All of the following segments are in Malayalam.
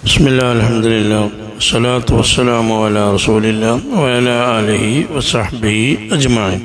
بسم الله الحمد لله والصلاة والسلام على رسول الله وعلى آله وصحبه أجمعين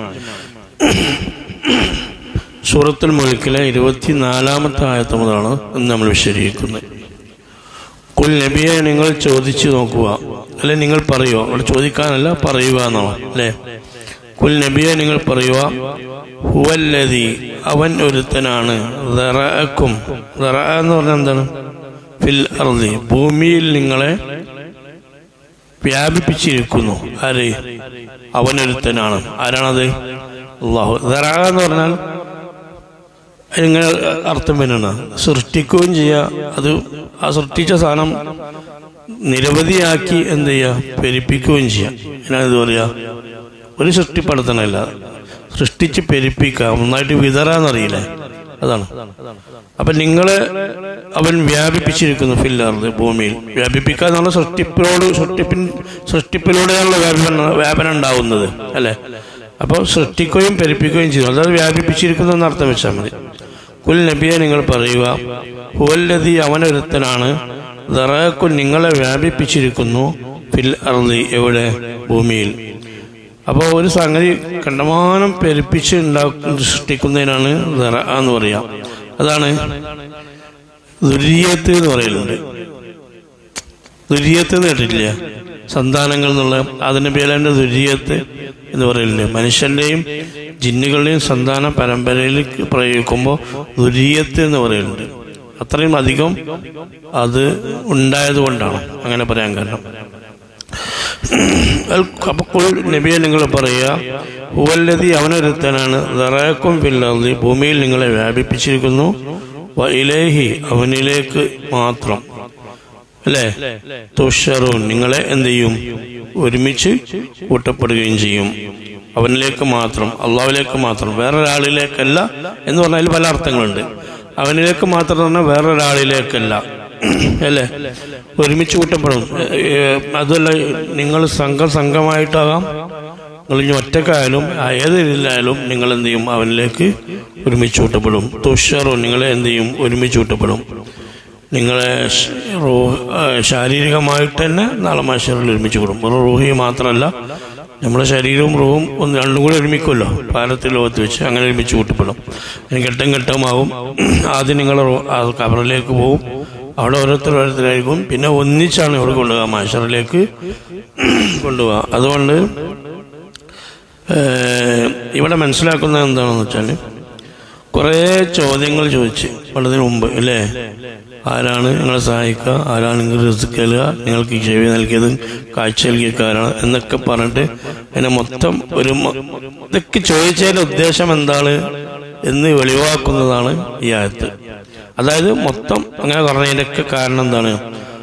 സൂറത്തുൽ മുൽക്കിലെ ഇരുപത്തിനാലാമത്തെ ആയത്ത് മുതലാണ് ഇന്ന് നമ്മൾ വിശദീകരിക്കുന്നത് കുൽ നബിയെ നിങ്ങൾ ചോദിച്ചു നോക്കുക അല്ലെ നിങ്ങൾ പറയുക അവിടെ ചോദിക്കാനല്ല പറയുക എന്നാണ് അല്ലേ കുൽ നബിയെ നിങ്ങൾ പറയുക ഹുവല്ലതി അവൻ ഒരുത്തനാണ് ദറഅക്കും ദറഅ എന്ന് പറഞ്ഞാൽ എന്താണ് ഫിൽ അർദി ഭൂമിയിൽ നിങ്ങളെ വ്യാപിപ്പിച്ചിരിക്കുന്നു ആര് അവനൊരുത്തനാണ് ആരാണത് അള്ളാഹു ദറഅ എന്ന് പറഞ്ഞാൽ ഇങ്ങനെ അർത്ഥം വരുന്ന സൃഷ്ടിക്കുകയും ചെയ്യുക അത് ആ സൃഷ്ടിച്ച സാധനം നിരവധിയാക്കി എന്ത് ചെയ്യുക പെരുപ്പിക്കുകയും ചെയ്യാം എന്നാണ് ഇത് പറയുക ഒരു സൃഷ്ടിപ്പെടുത്തണമല്ല സൃഷ്ടിച്ച് പെരുപ്പിക്കുക ഒന്നായിട്ട് വിതറാന്നറിയില്ലേ അതാണ് അപ്പൊ നിങ്ങളെ അവൻ വ്യാപിപ്പിച്ചിരിക്കുന്നു ഫില്ലാർന്ന് ഭൂമിയിൽ വ്യാപിപ്പിക്കുക എന്നുള്ള സൃഷ്ടിപ്പിനോട് സൃഷ്ടിപ്പിൻ സൃഷ്ടിപ്പിലൂടെയുള്ള വ്യാപനം വ്യാപനം ഉണ്ടാവുന്നത് അല്ലെ അപ്പോൾ സൃഷ്ടിക്കുകയും പെരുപ്പിക്കുകയും ചെയ്തു അതായത് വ്യാപിപ്പിച്ചിരിക്കുന്നു എന്ന് അർത്ഥം വെച്ചാൽ മതി കുൽ നബിയെ നിങ്ങൾ പറയുക ഹുവല്ലതി അവനൊരുത്തനാണ് ദറാക്കു നിങ്ങളെ വ്യാപിപ്പിച്ചിരിക്കുന്നു ഫിൽ അർദി എവിടെ ഭൂമിയിൽ അപ്പോൾ ഒരു സംഗതി കണ്ടമാനം പെരുപ്പിച്ച് ഉണ്ടാക്കുന്ന സൃഷ്ടിക്കുന്നതിനാണ് ദറ എന്ന് പറയാം അതാണ് ദുര്യത്ത് എന്ന് പറയലുണ്ട് ദുര്യത്ത് എന്ന് കേട്ടിട്ടില്ല സന്താനങ്ങൾ എന്നുള്ള അതിന്റെ പേരാണ് ദുര്യത്ത് എന്ന് പറയലുണ്ട് മനുഷ്യന്റെയും ജിന്നുകളുടെയും സന്താന പരമ്പരയിൽ പ്രയോഗിക്കുമ്പോൾ ദുര്യത്ത് എന്ന് പറയലുണ്ട് അത്രയും അധികം അത് ഉണ്ടായത് കൊണ്ടാണ് അങ്ങനെ പറയാൻ കാരണം അപ്പോൾ നബിയെ നിങ്ങൾ പറയുക ഹുവല്ലതി അവനൊരുത്തനാണ് ദറാക്കും പില്ലാതി ഭൂമിയിൽ നിങ്ങളെ വ്യാപിപ്പിച്ചിരിക്കുന്നു ഇലേഹി അവനിലേക്ക് മാത്രം അല്ലേ തുഷറൂൻ നിങ്ങളെ എന്ത് ചെയ്യും ഒരുമിച്ച് കൂട്ടപ്പെടുകയും ചെയ്യും അവനിലേക്ക് മാത്രം അള്ളാവിലേക്ക് മാത്രം വേറൊരാളിലേക്കല്ല എന്ന് പറഞ്ഞാൽ പല അർത്ഥങ്ങളുണ്ട് അവനിലേക്ക് മാത്രം പറഞ്ഞാൽ വേറൊരാളിലേക്കല്ല അല്ലേ ഒരുമിച്ച് കൂട്ടപ്പെടും അതല്ല നിങ്ങൾ സംഘം സംഘമായിട്ടാകാം നിങ്ങൾ ഇനി ഒറ്റക്കായാലും ഏത് രീതിയിലായാലും നിങ്ങൾ എന്ത് ചെയ്യും അവനിലേക്ക് ഒരുമിച്ച് കൂട്ടപ്പെടും തുഷറോ നിങ്ങളെ എന്ത് ചെയ്യും ഒരുമിച്ച് കൂട്ടപ്പെടും നിങ്ങളെ ശാരീരികമായിട്ട് തന്നെ നാളെ മാഷറിൽ ഒരുമിച്ച് കൂടും വെറും റൂഹി മാത്രമല്ല നമ്മുടെ ശരീരവും റൂഹും ഒന്ന് രണ്ടും കൂടി ഒരുമിക്കുമല്ലോ പാലത്തിൽ ലോകത്ത് വെച്ച് അങ്ങനെ ഒരുമിച്ച് കൂട്ടപ്പെടും അതിന് ഘട്ടം ഘട്ടമാവും ആദ്യം നിങ്ങൾ കബറിലേക്ക് പോകും അവിടെ ഓരോരുത്തർ ഓരോരുത്തരായിരിക്കും പിന്നെ ഒന്നിച്ചാണ് ഇവിടെ കൊണ്ടുപോകുക മാഷറിലേക്ക് കൊണ്ടുപോകുക അതുകൊണ്ട് ഇവിടെ മനസ്സിലാക്കുന്നത് എന്താണെന്ന് വെച്ചാൽ കുറേ ചോദ്യങ്ങൾ ചോദിച്ച് വളരെ മുമ്പ് അല്ലേ ആരാണ് നിങ്ങളെ സഹായിക്കുക ആരാണ് നിങ്ങൾ റിസ്ക് നൽകുക നിങ്ങൾക്ക് ചെവി നൽകിയത് കാഴ്ച നൽകിയക്കാരാണ് എന്നൊക്കെ പറഞ്ഞിട്ട് അതിനെ മൊത്തം ഒരു ഇതൊക്കെ ചോദിച്ചതിന്റെ ഉദ്ദേശം എന്താണ് എന്ന് വെളിവാക്കുന്നതാണ് ഈ ആയത്ത് അതായത് മൊത്തം അങ്ങനെ പറഞ്ഞതിൻ്റെയൊക്കെ കാരണം എന്താണ്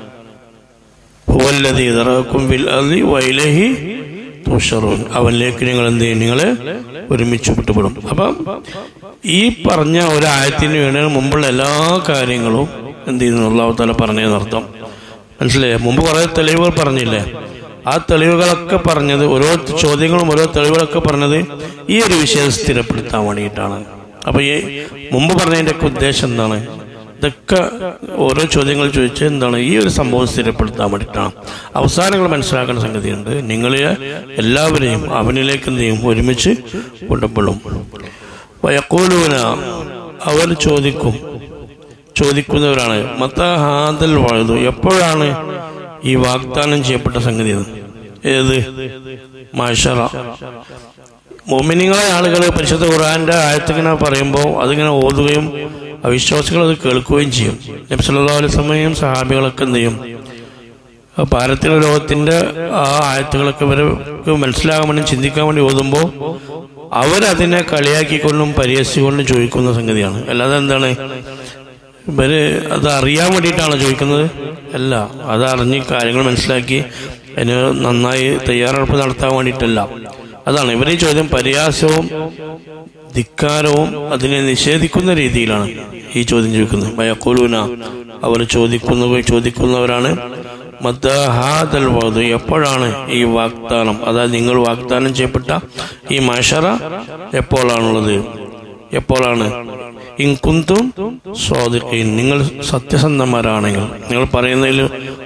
ഹുവല്ലതി ഇതറക്കും ബിൽ അതി വൈലഹി തുഷറൂൻ അവനിലേക്ക് നിങ്ങൾ എന്ത് ചെയ്യും നിങ്ങളെ ഒരുമിച്ച് വിട്ടുപെടും അപ്പം ഈ പറഞ്ഞ ഒരായത്തിന് വേണ്ടി മുമ്പുള്ള എല്ലാ കാര്യങ്ങളും എന്ത് ചെയ്യുന്നു അള്ളാഹു താല പറഞ്ഞതെന്നർത്ഥം മനസ്സിലായേ മുമ്പ് കുറേ തെളിവുകൾ പറഞ്ഞില്ലേ ആ തെളിവുകളൊക്കെ പറഞ്ഞത് ഓരോ ചോദ്യങ്ങളും ഓരോ തെളിവുകളൊക്കെ പറഞ്ഞത് ഈ ഒരു വിഷയം സ്ഥിരപ്പെടുത്താൻ വേണ്ടിയിട്ടാണ് അപ്പൊ ഈ മുമ്പ് പറഞ്ഞതിന്റെ ഒക്കെ ഉദ്ദേശം എന്താണ് ഇതൊക്കെ ഓരോ ചോദ്യങ്ങൾ ചോദിച്ച് എന്താണ് ഈ ഒരു സംഭവം സ്ഥിരപ്പെടുത്താൻ വേണ്ടിയിട്ടാണ് അവസാനങ്ങൾ മനസ്സിലാക്കേണ്ട സംഗതിയുണ്ട് നിങ്ങളെ എല്ലാവരെയും അവനിലേക്ക് എന്ത് ചെയ്യും ഒരുമിച്ച് കൊണ്ടുപോളും വയക്കോലൂന അവർ ചോദിക്കും ചോദിക്കുന്നവരാണ് മത്ത ഹാദൽ വാഴുതു എപ്പോഴാണ് ഈ വാഗ്ദാനം ചെയ്യപ്പെട്ട സംഗതി ഏത് മാഷറ മോമിനിങ്ങളെ ആളുകൾ പരിശുദ്ധ ഖുറാന്റെ ആയത്തിങ്ങനെ പറയുമ്പോൾ അതിങ്ങനെ ഓതുകയും അവിശ്വാസികൾ അത് കേൾക്കുകയും ചെയ്യും നബ്സല്ലാ അലൈഹി സമയം സഹാബികളൊക്കെ എന്ത് ചെയ്യും പാരത്തിക ലോകത്തിന്റെ ആ ആയത്തുകളൊക്കെ ഇവർക്ക് മനസ്സിലാകാൻ വേണ്ടി ചിന്തിക്കാൻ വേണ്ടി ഓതുമ്പോൾ അവരതിനെ കളിയാക്കിക്കൊണ്ടും പരിഹസിക്കൊണ്ടും ചോദിക്കുന്ന സംഗതിയാണ് അല്ലാതെ എന്താണ് ഇവര് അത് അറിയാൻ വേണ്ടിയിട്ടാണ് ചോദിക്കുന്നത് അല്ല അത് അറിഞ്ഞ് കാര്യങ്ങൾ മനസ്സിലാക്കി അതിന് നന്നായി തയ്യാറെടുപ്പ് നടത്താൻ വേണ്ടിയിട്ടല്ല അതാണ് ഇവരെ ചോദ്യം പരിഹാസവും ധിക്കാരവും അതിനെ നിഷേധിക്കുന്ന രീതിയിലാണ് ഈ ചോദ്യം ചോദിക്കുന്നത് ഭയക്കൊലൂന അവർ ചോദിക്കുന്ന ചോദിക്കുന്നവരാണ് മദ്ദഹാദൽ വധു എപ്പോഴാണ് ഈ വാഗ്ദാനം അതായത് നിങ്ങൾ വാഗ്ദാനം ചെയ്യപ്പെട്ട ഈ മഷറ എപ്പോഴാണുള്ളത് എപ്പോഴാണ് ഇൻകുന്തും സ്വാദിഖീൻ നിങ്ങൾ സത്യസന്ധന്മാരാണെങ്കിൽ നിങ്ങൾ പറയുന്നതിൽ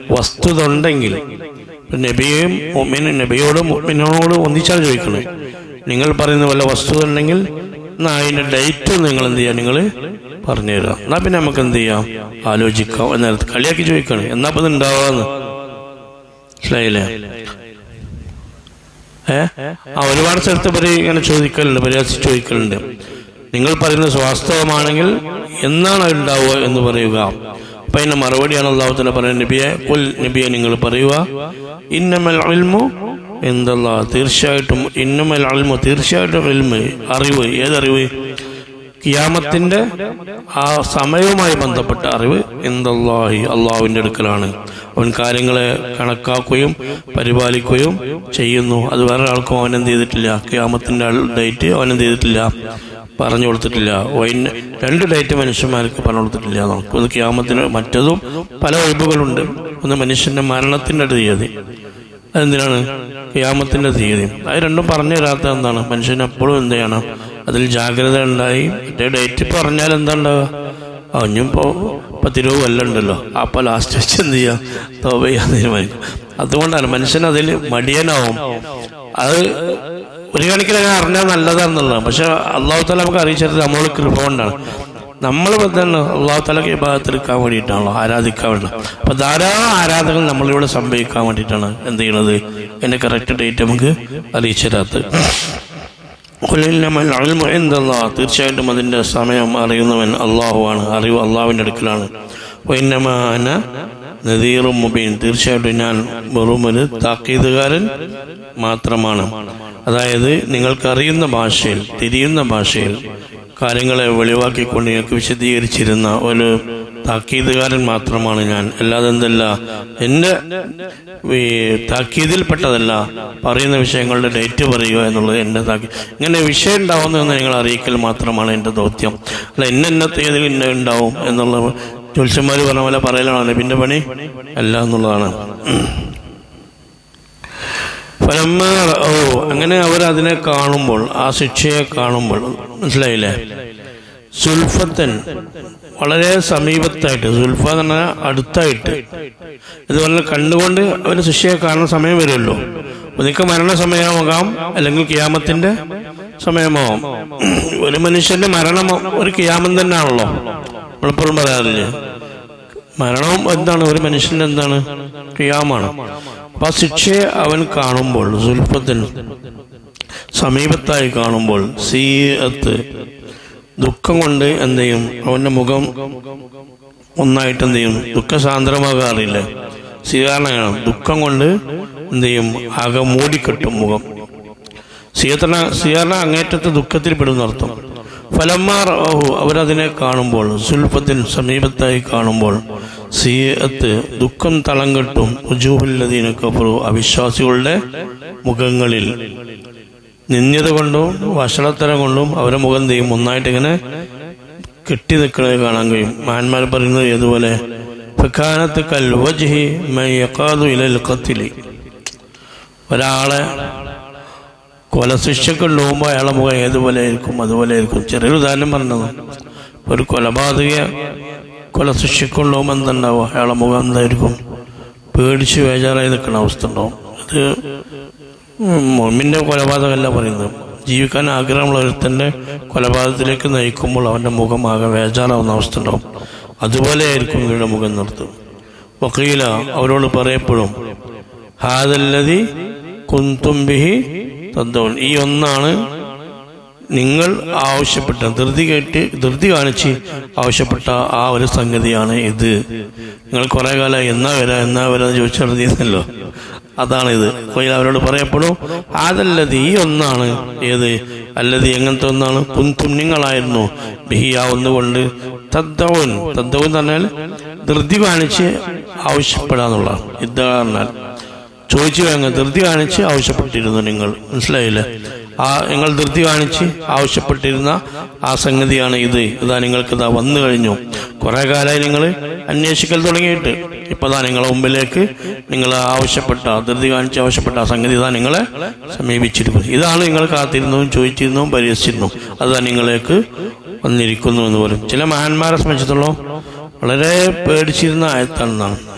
വസ്തുത ഉണ്ടെങ്കിൽ നബിയെയും മുഅ്മിനും നബിയോടും മുഅ്മിനോടും ഒന്നിച്ചാണ് ചോദിക്കുന്നത് നിങ്ങൾ പറയുന്ന വല്ല വസ്തുത ഉണ്ടെങ്കിൽ എന്നാ അതിന്റെ ഡേറ്റ് നിങ്ങൾ എന്ത് ചെയ്യാം നിങ്ങൾ പറഞ്ഞു തരാം എന്നാ പിന്നെ നമുക്ക് എന്ത് ചെയ്യാം ആലോചിക്കാം എന്നേരത്ത് കളിയാക്കി ചോദിക്കണം എന്നാ ഇപ്പൊ ഇത് ഉണ്ടാവാന്ന് മനസ്സിലായില്ലേ ഏ ആ ഒരുപാട് സ്ഥലത്ത് ഇവര് ഇങ്ങനെ ചോദിക്കലുണ്ട് പരിഹാസിച്ച് ചോദിക്കലുണ്ട് നിങ്ങൾ പറയുന്നത് വാസ്തവമാണെങ്കിൽ എന്നാണ് അത് ഉണ്ടാവുക എന്ന് പറയുക അപ്പൊ അതിന്റെ മറുപടിയാണ് അള്ളാഹുത്തല പറയുന്നത് നബിയെ കുൽ നബിയെ നിങ്ങൾ പറയുക ഇന്നമൽ അൽമു എന്തല്ലാ തീർച്ചയായിട്ടും ഇന്നമൽ അൽമു തീർച്ചയായിട്ടും ഇൽമ് അറിവ് ഏതറിവ് കിയാമത്തിന്റെ ആ സമയവുമായി ബന്ധപ്പെട്ട അറിവ് എന്തല്ലാഹി അള്ളാഹുവിന്റെ അടുക്കലാണ് അവൻ കാര്യങ്ങളെ കണക്കാക്കുകയും പരിപാലിക്കുകയും ചെയ്യുന്നു അത് വേറെ ആൾക്കും അവൻ എന്ത് ചെയ്തിട്ടില്ല കിയാമത്തിന്റെ ഡേറ്റ് അവൻ എന്ത് ചെയ്തിട്ടില്ല പറഞ്ഞു കൊടുത്തിട്ടില്ല വൈൻ- രണ്ട് ഡേറ്റ് മനുഷ്യന്മാർക്ക് പറഞ്ഞു കൊടുത്തിട്ടില്ല നമുക്ക് ഒന്ന് കിയാമത്തിന് മറ്റതും പല ഒഴിവുകളുണ്ട് ഒന്ന് മനുഷ്യന്റെ മരണത്തിന്റെ തീയതി അതെന്തിനാണ് ക്യാമത്തിന്റെ തീയതി അത് രണ്ടും പറഞ്ഞു തരാത്ത എന്താണ് മനുഷ്യൻ എപ്പോഴും എന്ത് ചെയ്യണം അതിൽ ജാഗ്രത ഉണ്ടായി മറ്റേ ഡേറ്റ് പറഞ്ഞാൽ എന്താ ഉണ്ടാവുക അഞ്ഞിപ്പോ പത്തിരുപത് കൊല്ലം ഉണ്ടല്ലോ അപ്പൊ ലാസ്റ്റ് വെച്ച് എന്ത് ചെയ്യാം തോപ ചെയ്യാൻ തീരുമാനിക്കും അതുകൊണ്ടാണ് മനുഷ്യൻ അതിൽ മടിയനാവും അത് ഒരു കണക്കിന് അങ്ങനെ അറിഞ്ഞാൽ നല്ലതാണെന്നുള്ളതാണ് പക്ഷെ അള്ളാഹു താല നമുക്ക് അറിയിച്ചത് നമ്മളോട് കൃപ കൊണ്ടാണ് നമ്മൾ തന്നെ അള്ളാഹു തലക്ക് വിഭാഗത്തെടുക്കാൻ വേണ്ടിയിട്ടാണല്ലോ ആരാധിക്കാൻ വേണ്ടി അപ്പൊ ധാരാളം ആരാധകർ നമ്മളിവിടെ സംഭവിക്കാൻ വേണ്ടിയിട്ടാണ് എന്ത് ചെയ്യണത് എന്റെ കറക്റ്റ് ഡേറ്റ് നമുക്ക് അറിയിച്ചു തരാത്തത് ഖുലിന്നമൽ ഇൽമു ഇൻദല്ലാഹ്. തീർച്ചയായിട്ടും അതിന്റെ സമയം അറിയുന്നവൻ അള്ളാഹുവാണ് അറിവ് അള്ളാഹുവിന്റെ അടുക്കലാണ് വൈന്നമാന നദീറും മുബീൻ തീർച്ചയായിട്ടും ഞാൻ വെറുമൊരു താക്കീതുകാരൻ മാത്രമാണ് അതായത് നിങ്ങൾക്ക് അറിയുന്ന ഭാഷയിൽ തിരിയുന്ന ഭാഷയിൽ കാര്യങ്ങളെ വെളിവാക്കിക്കൊണ്ട് നിങ്ങൾക്ക് വിശദീകരിച്ചിരുന്ന ഒരു താക്കീതുകാരൻ മാത്രമാണ് ഞാൻ അല്ലാതെ എന്തല്ല എൻ്റെ ഈ താക്കീതിൽപ്പെട്ടതല്ല പറയുന്ന വിഷയങ്ങളുടെ ഡേറ്റ് പറയുക എന്നുള്ളത് എൻ്റെ താക്കി ഇങ്ങനെ വിഷയം ഉണ്ടാവുന്നതെന്ന് നിങ്ങൾ അറിയിക്കൽ മാത്രമാണ് എൻ്റെ ദൗത്യം അല്ല ഇന്ന ഇന്ന തീയതി ഇന്ന ഉണ്ടാവും എന്നുള്ള ജ്യോത്സ്യന്മാർ പറഞ്ഞ പോലെ പറയലാണ് നബിൻ്റെ പണി അല്ല എന്നുള്ളതാണ് ഫലമ്മ ഓ അങ്ങനെ അവർ അതിനെ കാണുമ്പോൾ ആ ശിക്ഷയെ കാണുമ്പോൾ മനസ്സിലായില്ലേ സുൽഫത്തൻ വളരെ സമീപത്തായിട്ട് സുൽഫ എന്ന് പറഞ്ഞാൽ അടുത്തായിട്ട് ഇതുപോലെ കണ്ടുകൊണ്ട് അവർ ശിക്ഷയെ കാണുന്ന സമയം വരുമല്ലോ ഒന്നിക്ക് മരണസമയമാകാം അല്ലെങ്കിൽ കിയാമത്തിന്റെ സമയമാവാം ഒരു മനുഷ്യന്റെ മരണം ഒരു കിയാമം തന്നെയാണല്ലോ നമ്മളെപ്പോഴും പറയാറില്ലേ മരണവും എന്താണ് ഒരു മനുഷ്യന്റെ എന്താണ് ക്രിയാമാണ് അപ്പൊ ആ ശിക്ഷയെ അവൻ കാണുമ്പോൾ സുൽഫത്തിൽ സമീപത്തായി കാണുമ്പോൾ സീയത്ത് ദുഃഖം കൊണ്ട് എന്ത് ചെയ്യും അവന്റെ മുഖം ഒന്നായിട്ട് എന്ത് ചെയ്യും ദുഃഖസാന്ദ്രമാകാറില്ല സ്വീകരണമാണ് ദുഃഖം കൊണ്ട് എന്ത് ചെയ്യും ആകെ മൂടിക്കെട്ടും മുഖം സ്വീകരണ സ്വീകരണ അങ്ങേറ്റത്തെ ദുഃഖത്തിൽ പെടുന്നർത്ഥം ഫലമാർ ഓഹു അവരതിനെ കാണുമ്പോൾ സുൽഫത്തിൽ സമീപത്തായി കാണുമ്പോൾ സീയത്ത് ദുഃഖം തളം കെട്ടും ഉജൂഹുല്ലദീന കഫറു അവിശ്വാസികളുടെ മുഖങ്ങളിൽ നിന്ദ്യത കൊണ്ടും വഷളത്തരം കൊണ്ടും അവരെ മുഖം ചെയ്യും ഒന്നായിട്ട് ഇങ്ങനെ കെട്ടി നിൽക്കുന്നത് കാണാൻ കഴിയും മഹാന്മാർ പറയുന്നത് ഏതുപോലെ ഫക്കാനത്ത് കൽ വജ്ഹി മൻ യഖാദു ഇലൽ ഖത്ലി ഒരാളെ കൊലശിക്ഷക്ക് ഉണ്ടാകുമ്പോൾ അയാളെ മുഖം ഏതുപോലെ ആയിരിക്കും അതുപോലെ ആയിരിക്കും ചെറിയൊരു ഉദാഹരണം പറഞ്ഞത് ഒരു കൊലപാതക കൊലശിക്ഷക്ക് ഉണ്ടാകുമ്പോൾ എന്തുണ്ടാവും അയാളെ മുഖം എന്തായിരിക്കും പേടിച്ച് ബേജാറായി നിൽക്കുന്ന അവസ്ഥ ഉണ്ടാവും ഇത് മൊമ്മിൻ്റെ കൊലപാതകമല്ല പറയുന്നത് ജീവിക്കാൻ ആഗ്രഹമുള്ള ഒരുത്തൻ്റെ കൊലപാതകത്തിലേക്ക് നയിക്കുമ്പോൾ അവൻ്റെ മുഖം ആകെ ബേജാറാവുന്ന അവസ്ഥ ഉണ്ടാവും അതുപോലെ ആയിരിക്കും ഇവരുടെ മുഖം നിർത്തും വക്കീല അവരോട് പറയപ്പെടും ഹാദല്ലതി കുന്തുംബിഹി തദ്ദോൻ ഈ ഒന്നാണ് നിങ്ങൾ ആവശ്യപ്പെട്ട ധൃതി കേട്ട് ധൃതി കാണിച്ച് ആവശ്യപ്പെട്ട ആ ഒരു സംഗതിയാണ് ഇത് നിങ്ങൾ കുറെ കാലം എന്നാ വരാ എന്നാ വരാ എന്ന് ചോദിച്ചറിഞ്ഞല്ലോ അതാണ് ഇത് അപ്പോൾ അവരോട് പറയപ്പെടും അതല്ലത് ഈ ഒന്നാണ് ഏത് അല്ലത് എങ്ങനത്തെ ഒന്നാണ് കുന്തും നിങ്ങളായിരുന്നു ബിഹിയ ഒന്നുകൊണ്ട് തദ്ദവൻ തദ്ദവൻ എന്ന് പറഞ്ഞാൽ ധൃതി കാണിച്ച് ആവശ്യപ്പെടാന്നുള്ള ഇതാ പറഞ്ഞാൽ ചോദിച്ചു വാങ്ങ ധൃതി കാണിച്ച് ആവശ്യപ്പെട്ടിരുന്നു നിങ്ങൾ മനസ്സിലായില്ലേ ആ നിങ്ങൾ ധൃതി കാണിച്ച് ആവശ്യപ്പെട്ടിരുന്ന ആ സംഗതിയാണ് ഇത് ഇതാ നിങ്ങൾക്ക് ഇതാ വന്നു കഴിഞ്ഞു കുറെ കാലമായി നിങ്ങൾ അന്വേഷിക്കൽ തുടങ്ങിയിട്ട് ഇപ്പതാ നിങ്ങളെ മുമ്പിലേക്ക് നിങ്ങൾ ആവശ്യപ്പെട്ട ധൃതി കാണിച്ച് ആവശ്യപ്പെട്ട ആ സംഗതി ഇതാ നിങ്ങളെ സമീപിച്ചിരിക്കുന്നു ഇതാണ് നിങ്ങൾ കാത്തിരുന്നതും ചോദിച്ചിരുന്നതും പരിഹസിച്ചിരുന്നു അതാ നിങ്ങളേക്ക് വന്നിരിക്കുന്നു എന്ന് പറയും ചില മഹാന്മാരെ സംബന്ധിച്ചിടത്തോളം വളരെ പേടിച്ചിരുന്ന ആയത്താണെന്നാണ്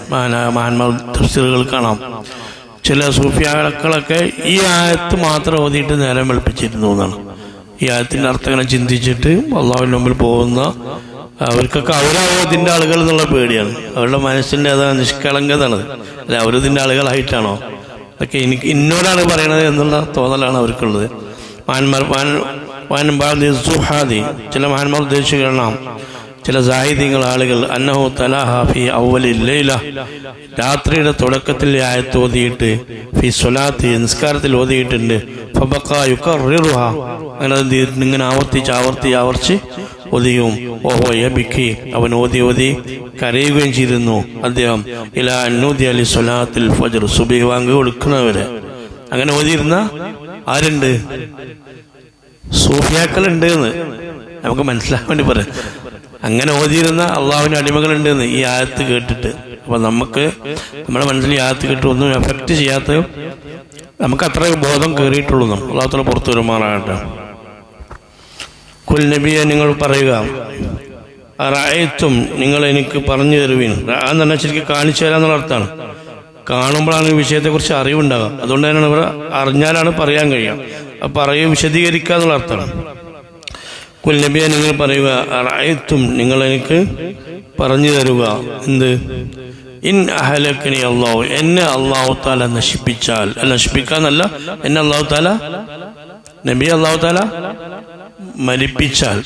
മഹാന- മഹാന്മാർ തഫ്സീറുകൾ കാണാം ചില സൂഫിയാക്കളൊക്കെ ഈ ആയത്ത് മാത്രം ഓതിയിട്ട് നേരം വെളുപ്പിച്ചിരുന്നു എന്നാണ് ഈ ആയത്തിന്റെ അർത്ഥം ഇങ്ങനെ ചിന്തിച്ചിട്ട് അള്ളാഹുവിന്റെ മുമ്പിൽ പോകുന്ന അവർക്കൊക്കെ അവരാവതിന്റെ ആളുകൾ എന്നുള്ള പേടിയാണ് അവരുടെ മനസ്സിന്റെ അതാ നിഷ്കളങ്കതാണ് അല്ല അവരിതിന്റെ ആളുകളായിട്ടാണോ അതൊക്കെ എനിക്ക് ഇന്നോടാണ് പറയണത് എന്നുള്ള തോന്നലാണ് അവർക്കുള്ളത് മാന്മാർ മാൻ സുഹാദി ചില മാന്മാർ ഉദ്ദേശിച്ചു കാണാം ചില സാഹിത്യങ്ങൾ ആളുകൾ അന്നഹു തലാഹി ഔവലില്ല രാത്രിയുടെ തുടക്കത്തിൽ ഈ ആയത്ത് ഓതിയിട്ട് ഫി സ്വലാത്തി നിസ്കാരത്തിൽ ഓതിയിട്ടുണ്ട് ഫബക്ക യുക്കറിറുഹ അങ്ങനെ അത് എന്ത് ചെയ്തിട്ടുണ്ട് ഇങ്ങനെ ആവർത്തിച്ച് ആവർത്തിച്ച് ആവർത്തിച്ച് ഒതിയും ഓഹോ യബിക്കി അവൻ ഓതി ഓതി കരയുകയും ചെയ്തിരുന്നു അദ്ദേഹം ഇല അന്നൂതി അലി സ്വലാത്തിൽ ഫജർ സുബി വാങ്ങി കൊടുക്കുന്നവരെ അങ്ങനെ ഓതിയിരുന്ന ആരുണ്ട് സൂഫിയാക്കളുണ്ട് എന്ന് നമുക്ക് മനസ്സിലാക്കാൻ വേണ്ടി പറയാം അങ്ങനെ ഓതിയിരുന്ന അള്ളാഹുവിന്റെ അടിമകളുണ്ട് എന്ന് ഈ ആയത്ത് കേട്ടിട്ട് അപ്പൊ നമുക്ക് നമ്മുടെ മനസ്സിൽ ഈ ആയത്ത് കേട്ട് ഒന്നും എഫക്റ്റ് ചെയ്യാത്ത നമുക്ക് അത്ര ബോധം കയറിയിട്ടുള്ളൂ നമ്മൾ അള്ളാഹത്തോടെ പുറത്തു വരുമാറാകട്ടെ കുൽ നബിയെ നിങ്ങൾ പറയുക റായത്തും നിങ്ങൾ എനിക്ക് പറഞ്ഞു തരുവീൻ റാ എന്ന് പറഞ്ഞാൽ ശരിക്കും കാണിച്ചു തരാന്നുള്ള അർത്ഥമാണ് കാണുമ്പോഴാണ് ഈ വിഷയത്തെക്കുറിച്ച് അറിവുണ്ടാകുക അതുകൊണ്ട് തന്നെയാണ് ഇവിടെ അറിഞ്ഞാലാണ് പറയാൻ കഴിയുക അത് പറയുക വിശദീകരിക്കുക എന്നുള്ള അർത്ഥമാണ് കുൽ നബിയെ നിങ്ങൾ പറയുക റായത്തും നിങ്ങൾ എനിക്ക് പറഞ്ഞു തരുക എന്ത് ഇൻ അഹലക്കനി അള്ളാഹു എന്നെ അള്ളാഹു താല നശിപ്പിച്ചാൽ അല്ല നശിപ്പിക്കാന്നല്ല എന്നെ അള്ളാഹു താല നബി അള്ളാഹു താല മരിപ്പിച്ചാൽ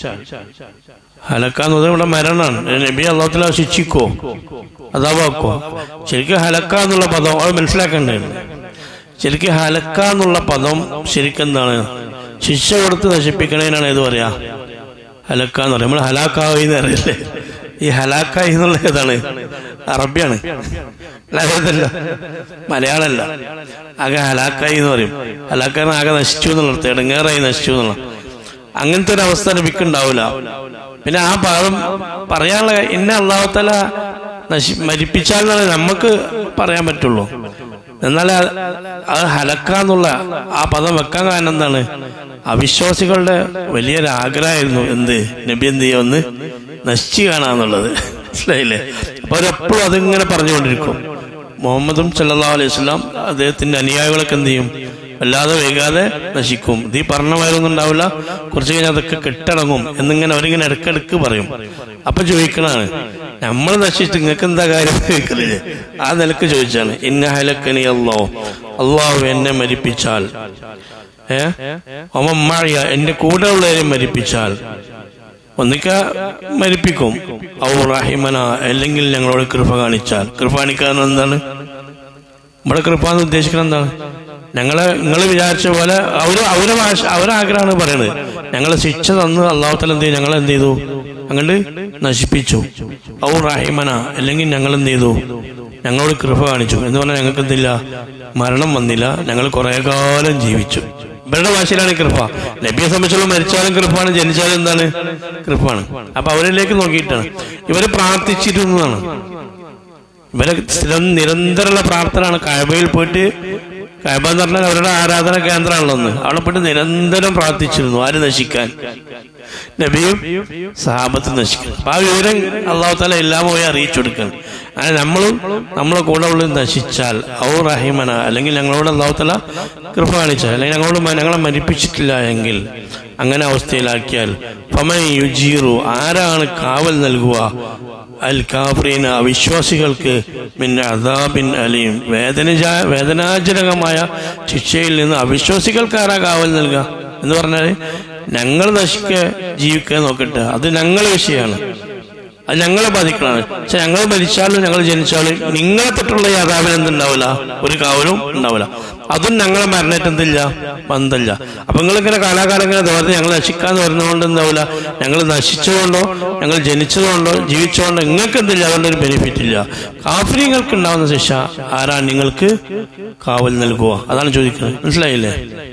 ഹലക്കാന്നത് ഇവിടെ മരണമാണ് നബി അള്ളാഹു താല ശിക്ഷിക്കോ അതാവാക്കോ ശരിക്കും ഹലക്ക എന്നുള്ള പദം അത് മനസ്സിലാക്കേണ്ടതാണ് ശരിക്കും ഹലക്ക എന്നുള്ള പദം ശരിക്കും എന്താണ് ശിക്ഷ കൊടുത്ത് നശിപ്പിക്കണതിനാണ് ഏത് പറയാ ഹലക്ക എന്ന് പറയാം നമ്മൾ ഹലാക്കായി എന്ന് അറിയില്ലേ ഈ ഹലാക്കായി എന്നുള്ള ഏതാണ് അറബിയാണ് അല്ലാതല്ല മലയാളമല്ല ആകെ ഹലാക്കായി എന്ന് പറയും ഹലാക്കാൻ ആകെ നശിച്ചു എന്നുള്ള അർത്ഥം ഇടങ്ങേറായി നശിച്ചു എന്നുള്ള അങ്ങനത്തെ ഒരു അവസ്ഥ നബിക്കുണ്ടാവില്ല പിന്നെ ആ പദം പറയാനുള്ള ഇന്ന അള്ളാഹത്തല നശി മരിപ്പിച്ചാൽ നമുക്ക് പറയാൻ പറ്റുള്ളൂ എന്നാൽ അത് അത് ഹലക്കാന്നുള്ള ആ പദം വെക്കാൻ കാരണം എന്താണ് അവിശ്വാസികളുടെ വലിയൊരു ആഗ്രഹമായിരുന്നു എന്ത് നബി എന്ത് ചെയ്യുമെന്ന് നശിച്ചു കാണാന്നുള്ളത് മനസ്സിലായില്ലേ അപ്പൊ അവരെപ്പോഴും അതിങ്ങനെ പറഞ്ഞുകൊണ്ടിരിക്കും മുഹമ്മദും സല്ലാ അലൈഹി സ്വലാം അദ്ദേഹത്തിന്റെ അനുയായികളൊക്കെ എന്ത് ചെയ്യും വല്ലാതെ വൈകാതെ നശിക്കും ഇത് ഈ പറഞ്ഞ വയറൊന്നും ഉണ്ടാവില്ല കുറച്ച് കഴിഞ്ഞാൽ അതൊക്കെ കെട്ടടങ്ങും എന്നിങ്ങനെ അവരിങ്ങനെ ഇടക്കിടക്ക് പറയും അപ്പൊ ചോദിക്കണാണ് നമ്മൾ നശിച്ചിട്ട് നിങ്ങൾക്ക് എന്താ കാര്യം ചോദിക്കലില്ലേ ആ നിലക്ക് ചോദിച്ചാണ് ഇന്ന ഹലക്കനി അള്ളാഹു അള്ളാഹു എന്നെ മരിപ്പിച്ചാൽ ഏ ഒമമ്മഴിയ എന്റെ കൂടെ ഉള്ളവരെ മരിപ്പിച്ചാൽ ഒന്നിക്ക മരിപ്പിക്കും ഔ റഹിമന അല്ലെങ്കിൽ ഞങ്ങളോട് കൃപ കാണിച്ചാൽ കൃപ കാണിക്കാൻ എന്താണ് നമ്മുടെ കൃപ എന്ന് ഉദ്ദേശിക്കുന്നത് എന്താണ് ഞങ്ങളെ നിങ്ങൾ വിചാരിച്ച പോലെ അവര് അവരെ ഭാഷ അവരെ ആഗ്രഹമാണ് പറയുന്നത് ഞങ്ങളെ ശിക്ഷ തന്ന് അള്ളാഹുത്തല എന്ത് ചെയ്തു ഞങ്ങൾ എന്ത് ചെയ്തു അങ്ങോട്ട് നശിപ്പിച്ചു ഔ റഹിമന അല്ലെങ്കിൽ ഞങ്ങൾ എന്ത് ചെയ്തു ഞങ്ങളോട് കൃപ കാണിച്ചു എന്ന് പറഞ്ഞാൽ ഞങ്ങൾക്ക് എന്തില്ല മരണം വന്നില്ല ഞങ്ങൾ കുറെ കാലം ജീവിച്ചു ഇവരുടെ ഭാഷയിലാണ് ഈ കൃപ നബിയെ സംബന്ധിച്ചുള്ള മരിച്ചാലും കൃപാണ് ജനിച്ചാലും എന്താണ് കൃപാണ് അപ്പൊ അവരിലേക്ക് നോക്കിയിട്ടാണ് ഇവര് പ്രാർത്ഥിച്ചിരുന്നതാണ് ഇവരെ സ്ഥിരം നിരന്തരമുള്ള പ്രാർത്ഥനയാണ് കഴബയിൽ പോയിട്ട് കഴബ എന്ന് പറഞ്ഞാൽ അവരുടെ ആരാധന കേന്ദ്രമാണല്ലോ ഒന്ന് അവിടെ പോയിട്ട് നിരന്തരം പ്രാർത്ഥിച്ചിരുന്നു ആര് നശിക്കാൻ നബിയും സഹാബത്ത് നശിക്കാൻ അപ്പൊ ആ വിവരം അള്ളാഹു താല എല്ലാം പോയി അറിയിച്ചു കൊടുക്കണം അങ്ങനെ നമ്മളും നമ്മളെ കൂടെ ഉള്ള നശിച്ചാൽ ഔ റഹിമന അല്ലെങ്കിൽ ഞങ്ങളോട് അള്ളാഹു താല കൃപ കാണിച്ചാൽ അല്ലെങ്കിൽ ഞങ്ങളോട് മ- ഞങ്ങളെ മരിപ്പിച്ചിട്ടില്ല എങ്കിൽ അങ്ങനെ അവസ്ഥയിലാക്കിയാൽ ഫമൻ യുജീറു ആരാണ് കാവൽ നൽകുക അൽ കാഫ്രീന അവിശ്വാസികൾക്ക് മിൻ അദാബിൻ അലീം വേദന വേദനാജനകമായ ശിക്ഷയിൽ നിന്ന് അവിശ്വാസികൾക്ക് ആരാ കാവൽ നൽകുക എന്ന് പറഞ്ഞാൽ ഞങ്ങൾ നശിക്ക ജീവിക്കുക നോക്കട്ടെ അത് ഞങ്ങളെ വിഷയമാണ് അത് ഞങ്ങളെ ബാധിക്കണമാണ് പക്ഷെ ഞങ്ങൾ മരിച്ചാലും ഞങ്ങൾ ജനിച്ചാലും നിങ്ങളെ തൊട്ടുള്ള ഈ അതാപനം എന്തുണ്ടാവില്ല ഒരു കാവലും ഉണ്ടാവില്ല അതും ഞങ്ങളെ മരണേറ്റ് എന്തില്ല ബന്ധമില്ല അപ്പൊ നിങ്ങളിങ്ങനെ കാലാകാലം ഇങ്ങനെ തോന്നുന്നത് ഞങ്ങൾ നശിക്കാന്ന് വരുന്നതുകൊണ്ട് എന്താവില്ല ഞങ്ങൾ നശിച്ചതുകൊണ്ടോ ഞങ്ങൾ ജനിച്ചതുകൊണ്ടോ ജീവിച്ചതുകൊണ്ടോ നിങ്ങൾക്ക് എന്തില്ല അതുകൊണ്ട് ഒരു ബെനിഫിറ്റ് ഇല്ല കാഫര്യങ്ങൾക്ക് ഉണ്ടാവുന്ന ശിക്ഷ ആരാ നിങ്ങൾക്ക് കാവൽ നൽകുക അതാണ് ചോദിക്കുന്നത് മനസ്സിലായില്ലേ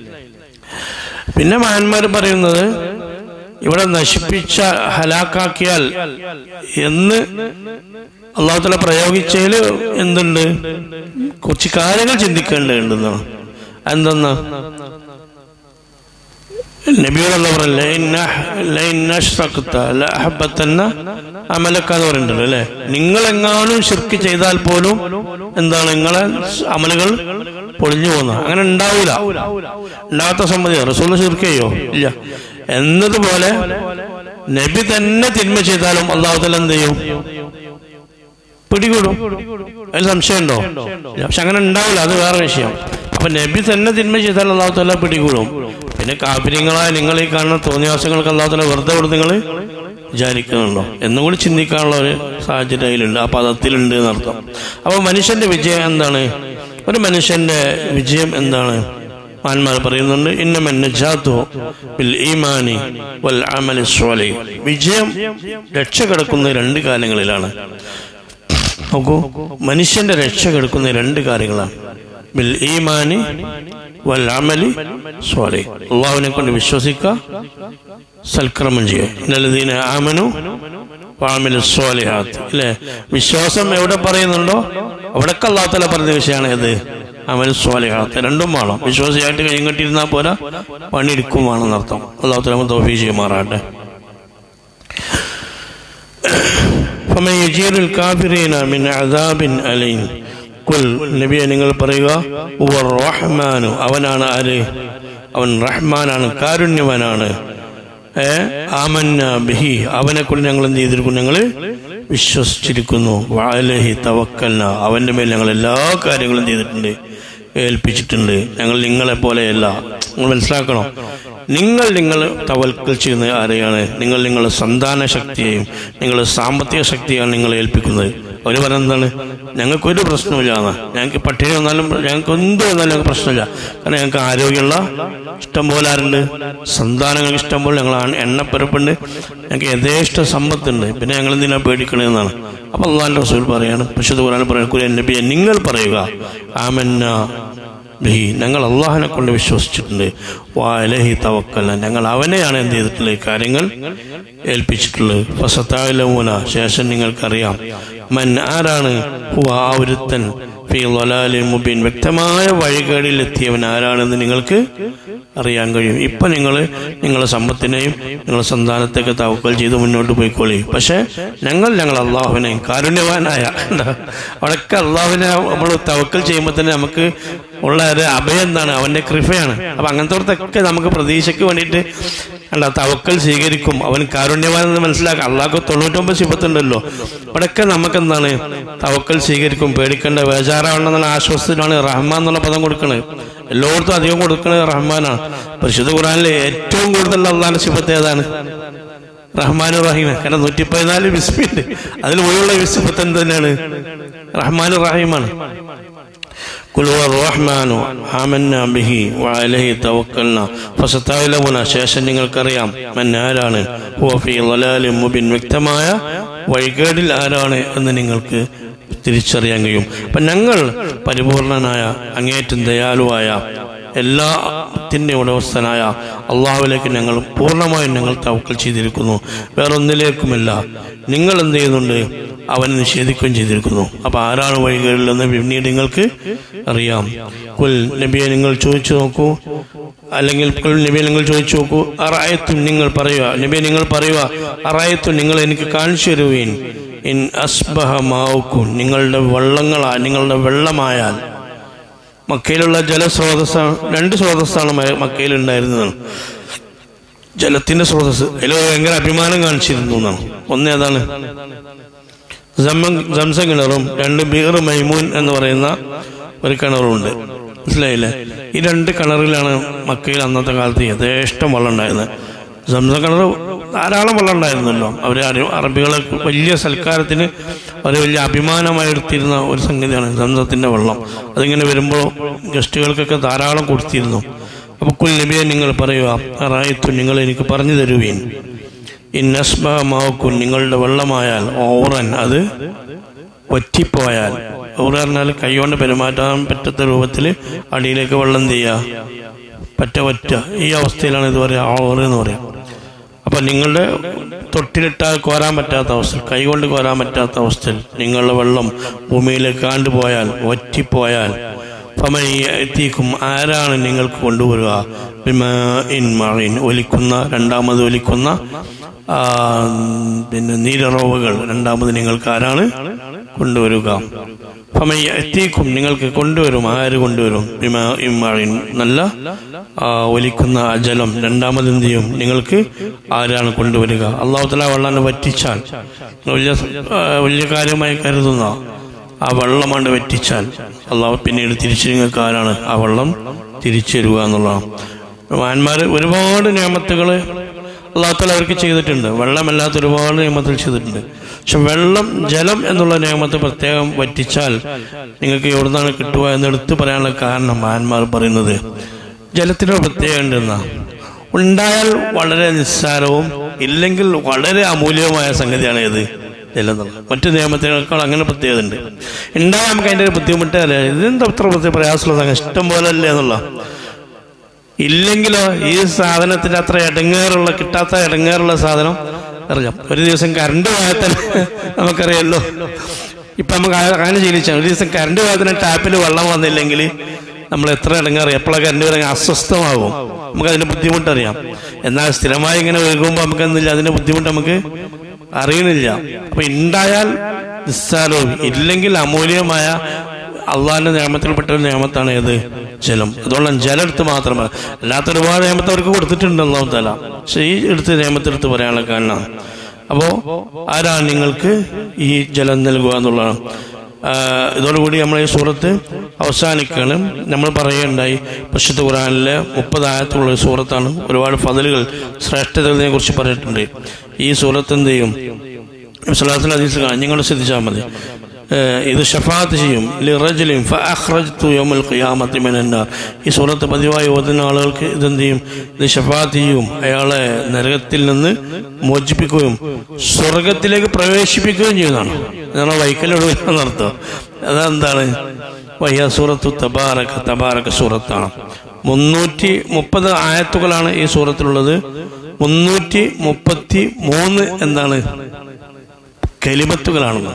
പിന്നെ മഹാന്മാർ പറയുന്നത് ഇവിടെ നശിപ്പിച്ച ഹലാക്കാക്കിയാൽ എന്ന് അള്ളാഹുത്തല പ്രയോഗിച്ചതിൽ എന്തുണ്ട് കുറച്ച് കാര്യങ്ങൾ ചിന്തിക്കേണ്ടതുണ്ടെന്നാണ് എന്തെന്ന് നബിയോടുള്ള പറയല്ലേ അമലക്ക എന്ന് പറയുന്നുണ്ടല്ലോ അല്ലെ നിങ്ങളെങ്ങാനും ശിർക്ക് ചെയ്താൽ പോലും എന്താണ് നിങ്ങളെ അമലുകൾ പൊളിഞ്ഞു പോകുന്ന അങ്ങനെ ഉണ്ടാവൂല ഉണ്ടാകാത്ത സമ്മതി റസൂൽ ശിർക്ക് ചെയ്യോ ഇല്ല എന്നതുപോലെ നബി തന്നെ തിന്മ ചെയ്താലും അള്ളാഹുതല എന്ത് ചെയ്യും പിടികൂടും അതിൽ സംശയമുണ്ടോ ഇല്ല. പക്ഷെ അങ്ങനെ ഉണ്ടാവില്ല അത് വേറെ വിഷയം അപ്പൊ നബി തന്നെ തിന്മ ചെയ്താൽ അള്ളാഹു തല പിടികൂടും പിന്നെ കാപിര്യങ്ങളായ നിങ്ങൾ ഈ കാണുന്ന തോന്നിയാസങ്ങൾക്ക് അള്ളാഹു തല വെറുതെ വിടും നിങ്ങൾ വിചാരിക്കുന്നുണ്ടോ എന്നും കൂടി ചിന്തിക്കാനുള്ള ഒരു സാഹചര്യം അതിലുണ്ട് ആ പദത്തിലുണ്ട് എന്നർത്ഥം അപ്പൊ മനുഷ്യന്റെ വിജയം എന്താണ് ഒരു മനുഷ്യന്റെ വിജയം എന്താണ് മഹാന്മാർ പറയുന്നുണ്ട് ഇന്നമന്നജാത്തു ബിൽ ഈമാനി വൽ അമലി സ്വാലിഹ് വിജയം രക്ഷ കിടക്കുന്ന രണ്ട് കാലങ്ങളിലാണ് നോക്കൂ മനുഷ്യന്റെ രക്ഷ കിടക്കുന്ന രണ്ട് കാര്യങ്ങളാണ് ബിൽ ഈമാനി വൽ അമലി സ്വാലിഹ് അള്ളാഹുവിനെ കൊണ്ട് വിശ്വസിക്കുക സൽക്രമം ചെയ്യുക ഇന്നലദീന ആമനു വാമിലു സ്വാലിഹാത്ത് അല്ലേ വിശ്വാസം എവിടെ പറയുന്നുണ്ടോ അവിടൊക്കെ അള്ളാഹു തല പറഞ്ഞ വിഷയമാണ് ഇത് അമൽ സ്വാലിഹാത്ത് രണ്ടും വേണം വിശ്വാസിയായിട്ട് കഴിഞ്ഞിട്ടിരുന്നാൽ പോരാ പണിയെടുക്കും വേണമെന്നർത്ഥം അള്ളാഹു തല തോഫീ ചെയ്യുമാറാട്ടെ فمن يجير الكافرين من عذاب أليم കുൽ നബിയെ നിങ്ങൾ പറയുക ഉവർ റഹ്മാനു അവനാണ് ആര് അവൻ റഹ്മാനാണ് കാരുണ്യവനാണ് ഏ ആമന്ന ബിഹി അവനെ കൊണ്ട് ഞങ്ങൾ എന്ത് ചെയ്തിരിക്കുന്നു ഞങ്ങൾ വിശ്വസിച്ചിരിക്കുന്നു വാലഹി തവക്കല്ല അവന്റെ മേൽ ഞങ്ങൾ എല്ലാ കാര്യങ്ങളും ചെയ്തിട്ടുണ്ട് ഏൽപ്പിച്ചിട്ടുണ്ട് ഞങ്ങൾ നിങ്ങളെ പോലെയല്ല നിങ്ങൾ മനസ്സിലാക്കണം നിങ്ങൾ നിങ്ങൾ തവൽക്കൽ ചെയ്യുന്ന ആരെയാണ് നിങ്ങൾ നിങ്ങളുടെ സന്താന ശക്തിയെയും നിങ്ങളുടെ സാമ്പത്തിക ശക്തിയാണ് നിങ്ങൾ ഏൽപ്പിക്കുന്നത് അവർ പറയുന്നത് എന്താണ് ഞങ്ങൾക്കൊരു പ്രശ്നമില്ല എന്നാ ഞങ്ങൾക്ക് പട്ടിണി വന്നാലും ഞങ്ങൾക്ക് എന്ത് വന്നാലും ഞങ്ങൾക്ക് പ്രശ്നമില്ല കാരണം ഞങ്ങൾക്ക് ആരോഗ്യമുള്ള ഇഷ്ടം പോലെ ആരുണ്ട് സന്താനങ്ങൾക്ക് ഇഷ്ടം പോലെ ഞങ്ങൾ ആണ്- എണ്ണപ്പരപ്പുണ്ട് ഞങ്ങൾക്ക് യഥേഷ്ട സമ്പത്തുണ്ട് പിന്നെ ഞങ്ങൾ എന്തിനാ പേടിക്കണമെന്നാണ് അപ്പൊ അള്ളാന്റെ റസൂൽ പറയാണ് പക്ഷേ ഖുറാൻ പറയുക നബിയെ നിങ്ങൾ പറയുക ആമന്ന ബഹി ഞങ്ങൾ അള്ളാഹിനെ കൊണ്ട് വിശ്വസിച്ചിട്ടുണ്ട് വാലഹി തവക്കല്ല ഞങ്ങൾ അവനെയാണ് എന്ത് ചെയ്തിട്ടുള്ളത് ഈ കാര്യങ്ങൾ ഏൽപ്പിച്ചിട്ടുള്ളത് ഫസത്താലമൂന ശേഷം നിങ്ങൾക്കറിയാം മൻ ആരാണ് ഹുവ ആ ഒരുത്തൻ ഫീ ളലാലിൻ മുബീൻ വ്യക്തമായ വഴികേടിൽ എത്തിയവൻ ആരാണെന്ന് നിങ്ങൾക്ക് അറിയാൻ കഴിയും ഇപ്പൊ നിങ്ങൾ നിങ്ങളുടെ സമ്പത്തിനെയും നിങ്ങളുടെ സന്താനത്തെയൊക്കെ തവക്കൽ ചെയ്ത് മുന്നോട്ട് പോയിക്കോളി പക്ഷെ ഞങ്ങൾ ഞങ്ങൾ അള്ളാഹുവിനെ കാരുണ്യവാനായ എന്താ? അവിടെയൊക്കെ അള്ളാഹുവിനെ നമ്മൾ തവക്കൽ ചെയ്യുമ്പോൾ തന്നെ നമുക്ക് ഉള്ള ഒരു അഭയം എന്താണ് അവന്റെ കൃപയാണ് അപ്പൊ അങ്ങനത്തെ നമുക്ക് പ്രതീക്ഷയ്ക്ക് വേണ്ടിയിട്ട് അല്ല തവക്കൽ സ്വീകരിക്കും അവൻ കാരുണ്യവാൻ എന്ന് മനസ്സിലാക്കാം അള്ളാഹ് തൊണ്ണൂറ്റൊമ്പത് ശിവത്തുണ്ടല്ലോ ഇവിടെയൊക്കെ നമുക്ക് എന്താണ് തവക്കൽ സ്വീകരിക്കും പേടിക്കേണ്ട ബേജാറാവണം എന്നുള്ള ആശ്വാസത്തിലാണ് റഹ്മാൻ എന്നുള്ള പദം കൊടുക്കുന്നത് എല്ലായിടത്തും അധികം കൊടുക്കുന്നത് റഹ്മാനാണ് പരിശുദ്ധ ഖുറാനിലെ ഏറ്റവും കൂടുതൽ അള്ളാഹിന്റെ ശിവത്ത് ഏതാണ് റഹ്മാനു റഹീം കാരണം നൂറ്റി പതിനാല് വിസ്മിണ്ട് അതിൽ മുഴുവുള്ള വിസ്മത്ത് എന്ത് തന്നെയാണ് റഹ്മാനു റഹീമാണ് قل هو الرحمن آمنا به وعليه توكلنا فستعلمون ശേഷം നിങ്ങൾക്കറിയാം മൻ ആരാണ് ഹുവ ഫീ ളലാലിൻ മുബിൻ വ്യക്തമായ വഴികേടിൽ ആരാണ് എന്ന് നിങ്ങൾക്ക് തിരിച്ചറിയാൻ കഴിയും അപ്പൊ ഞങ്ങൾ പരിപൂർണനായ അങ്ങേറ്റം ദയാലുവായ എല്ലാത്തിൻ്റെ ഉടമസ്ഥനായ അള്ളാഹുവിലേക്ക് ഞങ്ങൾ പൂർണ്ണമായും ഞങ്ങൾ തവക്കൽ ചെയ്തിരിക്കുന്നു വേറൊന്നിലേക്കുമല്ല നിങ്ങൾ എന്ത് ചെയ്യുന്നുണ്ട് അവനെ നിഷേധിക്കുകയും ചെയ്തിരിക്കുന്നു അപ്പൊ ആരാണ് വഴികളിലെന്ന് പിന്നീട് നിങ്ങൾക്ക് അറിയാം കുൽ നബിയെ നിങ്ങൾ ചോദിച്ചു നോക്കൂ അല്ലെങ്കിൽ കുൽ നബിയെ നിങ്ങൾ ചോദിച്ചു നോക്കൂ അറായത്തും നിങ്ങൾ പറയുക നബിയെ നിങ്ങൾ പറയുക അറായത്തും നിങ്ങൾ എനിക്ക് കാണിച്ചു തരുവീൻ ഇൻ അസ്ബഹമാവുക്കും നിങ്ങളുടെ വെള്ളങ്ങളാ നിങ്ങളുടെ വെള്ളമായാൽ മക്കയിലുള്ള ജലസ്രോതസ്സാണ് രണ്ട് സ്രോതസ്സാണ് മ- മക്കയിൽ ഉണ്ടായിരുന്നത് ജലത്തിന്റെ സ്രോതസ് അതിൽ ഭയങ്കര അഭിമാനം കാണിച്ചിരുന്നു എന്നാണ് ഒന്ന് ഏതാണ് സംസം- സംസം കിണറും രണ്ട് ബീർ മൈമൂൻ എന്ന് പറയുന്ന ഒരു കിണറുണ്ട് മനസ്സിലായില്ലേ ഈ രണ്ട് കിണറിലാണ് മക്കയിൽ അന്നത്തെ കാലത്ത് യഥേഷ്ടം വെള്ളം ഉണ്ടായിരുന്നത് സംസം കിണർ ധാരാളം വെള്ളം ഉണ്ടായിരുന്നല്ലോ അവർ അറബികളെ വലിയ സൽക്കാരത്തിന് അവർ വലിയ അഭിമാനമായി എടുത്തിരുന്ന ഒരു സംഗതിയാണ് സംസത്തിന്റെ വെള്ളം അതിങ്ങനെ വരുമ്പോൾ ഗസ്റ്റുകൾക്കൊക്കെ ധാരാളം കൊടുത്തിരുന്നു അപ്പൊ കുൽ നബിയെ നിങ്ങൾ പറയുക റായത്തു നിങ്ങൾ എനിക്ക് പറഞ്ഞു തരുവീൻ ഇന്നസ്ബമാക്കും നിങ്ങളുടെ വെള്ളമായാൽ ഓറൻ അത് വറ്റിപ്പോയാൽ ഓറ് പറഞ്ഞാൽ കൈകൊണ്ട് പെരുമാറ്റാൻ പറ്റാത്ത രൂപത്തിൽ അടിയിലേക്ക് വെള്ളം ചെയ്യുക പറ്റ പറ്റ ഈ അവസ്ഥയിലാണ് ഇത് പറയുക ഓറ് എന്ന് പറയാം അപ്പൊ നിങ്ങളുടെ തൊട്ടിലിട്ടാൽ കോരാൻ പറ്റാത്ത അവസ്ഥ കൈകൊണ്ട് കോരാൻ പറ്റാത്ത അവസ്ഥയിൽ നിങ്ങളുടെ വെള്ളം ഭൂമിയിലേക്ക് കാണ്ടുപോയാൽ വറ്റിപ്പോയാൽ എത്തിക്കും ആരാണ് നിങ്ങൾക്ക് കൊണ്ടുവരിക ബിമാ ഇൻ മഴയിൻ ഒലിക്കുന്ന രണ്ടാമത് ഒലിക്കുന്ന ആ, പിന്നെ നീരറവുകൾ രണ്ടാമത് നിങ്ങൾക്ക് ആരാണ് കൊണ്ടുവരിക എത്തിക്കും നിങ്ങൾക്ക് കൊണ്ടുവരും ആര് കൊണ്ടുവരും ബിമാ ഇൻ മഴയിൻ നല്ല ആ, ഒലിക്കുന്ന ജലം രണ്ടാമത് എന്ത് ചെയ്യും നിങ്ങൾക്ക് ആരാണ് കൊണ്ടുവരിക അള്ളാഹു തല വെള്ളം വറ്റിച്ചാൽ വലിയ ആ, വലിയ കാര്യമായി കരുതുന്ന ആ വെള്ളമാണ് വറ്റിച്ചാൽ അള്ളാഹു പിന്നീട് തിരിച്ചു നിങ്ങൾക്ക് ആരാണ് ആ വെള്ളം തിരിച്ചു തരിക എന്നുള്ളതാണ് മാന്മാർ ഒരുപാട് നിയമത്തുകൾ അള്ളാഹത്തല അവർക്ക് ചെയ്തിട്ടുണ്ട് വെള്ളമല്ലാത്ത ഒരുപാട് നിയമത്തിൽ ചെയ്തിട്ടുണ്ട് പക്ഷെ വെള്ളം ജലം എന്നുള്ള നിയമത്തെ പ്രത്യേകം വറ്റിച്ചാൽ നിങ്ങൾക്ക് എവിടുന്നാണ് കിട്ടുക എന്ന് എടുത്തു പറയാനുള്ള കാരണം മാന്മാർ പറയുന്നത് ജലത്തിനൊരു പ്രത്യേകം ഉണ്ടെന്നാ ഉണ്ടായാൽ വളരെ നിസ്സാരവും ഇല്ലെങ്കിൽ വളരെ അമൂല്യവുമായ സംഗതിയാണ് ഇത് ജലം എന്നുള്ളത് മറ്റു നിയമത്തിനേക്കാൾ അങ്ങനെ പ്രത്യേകത ഉണ്ട് ഉണ്ടായാൽ നമുക്ക് അതിൻ്റെ ഒരു ബുദ്ധിമുട്ട് അറിയാം ഇതെന്താ അത്ര പ്രത്യേക പ്രയാസമുള്ള സംഗതി ഇഷ്ടം പോലെ അല്ലേ എന്നുള്ള ഇല്ലെങ്കിലോ ഈ സാധനത്തിന്റെ അത്ര ഇടങ്ങേറുള്ള കിട്ടാത്ത ഇടങ്ങേറുള്ള സാധനം അറിയാം ഒരു ദിവസം കറണ്ട് പോയാൽ തന്നെ നമുക്കറിയാമല്ലോ ഇപ്പൊ നമുക്ക് ആ- അങ്ങനെ ശീലിച്ച ഒരു ദിവസം കറണ്ട് പോയാൽ തന്നെ ടാപ്പിൽ വെള്ളം വന്നില്ലെങ്കിൽ നമ്മൾ എത്ര ഇടങ്ങേറി എപ്പോഴാണ് കറണ്ട് വരാൻ അസ്വസ്ഥമാകും നമുക്ക് അതിന്റെ ബുദ്ധിമുട്ടറിയാം എന്നാൽ സ്ഥിരമായി ഇങ്ങനെ ഒഴുകുമ്പോൾ നമുക്ക് എന്തില്ല അതിന്റെ ബുദ്ധിമുട്ട് നമുക്ക് അറിയണില്ല അപ്പൊ ഉണ്ടായാൽ നിസ്സാരവും ഇല്ലെങ്കിൽ അമൂല്യമായ അള്ളാഹിന്റെ നിയമത്തിൽപ്പെട്ട ഒരു നിയമത്താണ് ഏത് ജലം അതുകൊണ്ട് ജലം എടുത്ത് മാത്രമേ അല്ലാത്ത ഒരുപാട് നിയമത്തെ അവർക്ക് കൊടുത്തിട്ടുണ്ട് ഒന്നാം തല പക്ഷെ ഈ എടുത്ത് നിയമത്തെടുത്ത് പറയാനുള്ള കാരണം അപ്പോ ആരാണ് നിങ്ങൾക്ക് ഈ ജലം നൽകുക എന്നുള്ളതാണ് ആ, ഇതോടുകൂടി നമ്മൾ ഈ സൂറത്ത് അവസാനിക്കുകയാണ് നമ്മൾ പറയുകയുണ്ടായി പശുദ്ധ ഖുറാനിലെ മുപ്പത് ആയത്തുള്ള ഒരു സൂറത്താണ് ഒരുപാട് ഫതലുകൾ ശ്രേഷ്ഠതകളെ കുറിച്ച് പറഞ്ഞിട്ടുണ്ട് ഈ സൂറത്ത് എന്ത് ചെയ്യും സ്വലാത്തിൽ ഹദീസ് കാണാം നിങ്ങൾ ശ്രദ്ധിച്ചാൽ മതി ഏഹ് ഇത് ഷഫാത്ത് ചെയ്യും ലിറജലിം ഫഅഖ്റജ്തു യൗമൽ ഖിയാമത്തി മിനന്നാർ ഈ സൂറത്ത് പതിവായി ഓതുന്ന ആളുകൾക്ക് ഇതെന്ത് ചെയ്യും ഇത് ഷഫാത്ത് ചെയ്യും അയാളെ നരകത്തിൽ നിന്ന് മോചിപ്പിക്കുകയും സ്വർഗത്തിലേക്ക് പ്രവേശിപ്പിക്കുകയും ചെയ്യുന്നതാണ് ഇതാണ് വൈക്കലൊടുവിൽ നടത്തുക അതെന്താണ് വയ്യ സൂറത്തു തബാറക തബാറക സൂറത്താണ് മുന്നൂറ്റി മുപ്പത് ആയത്തുകളാണ് ഈ സൂറത്തിലുള്ളത് മുന്നൂറ്റി മുപ്പത്തി മൂന്ന് എന്താണ് കലിമത്തുകളാണെന്ന്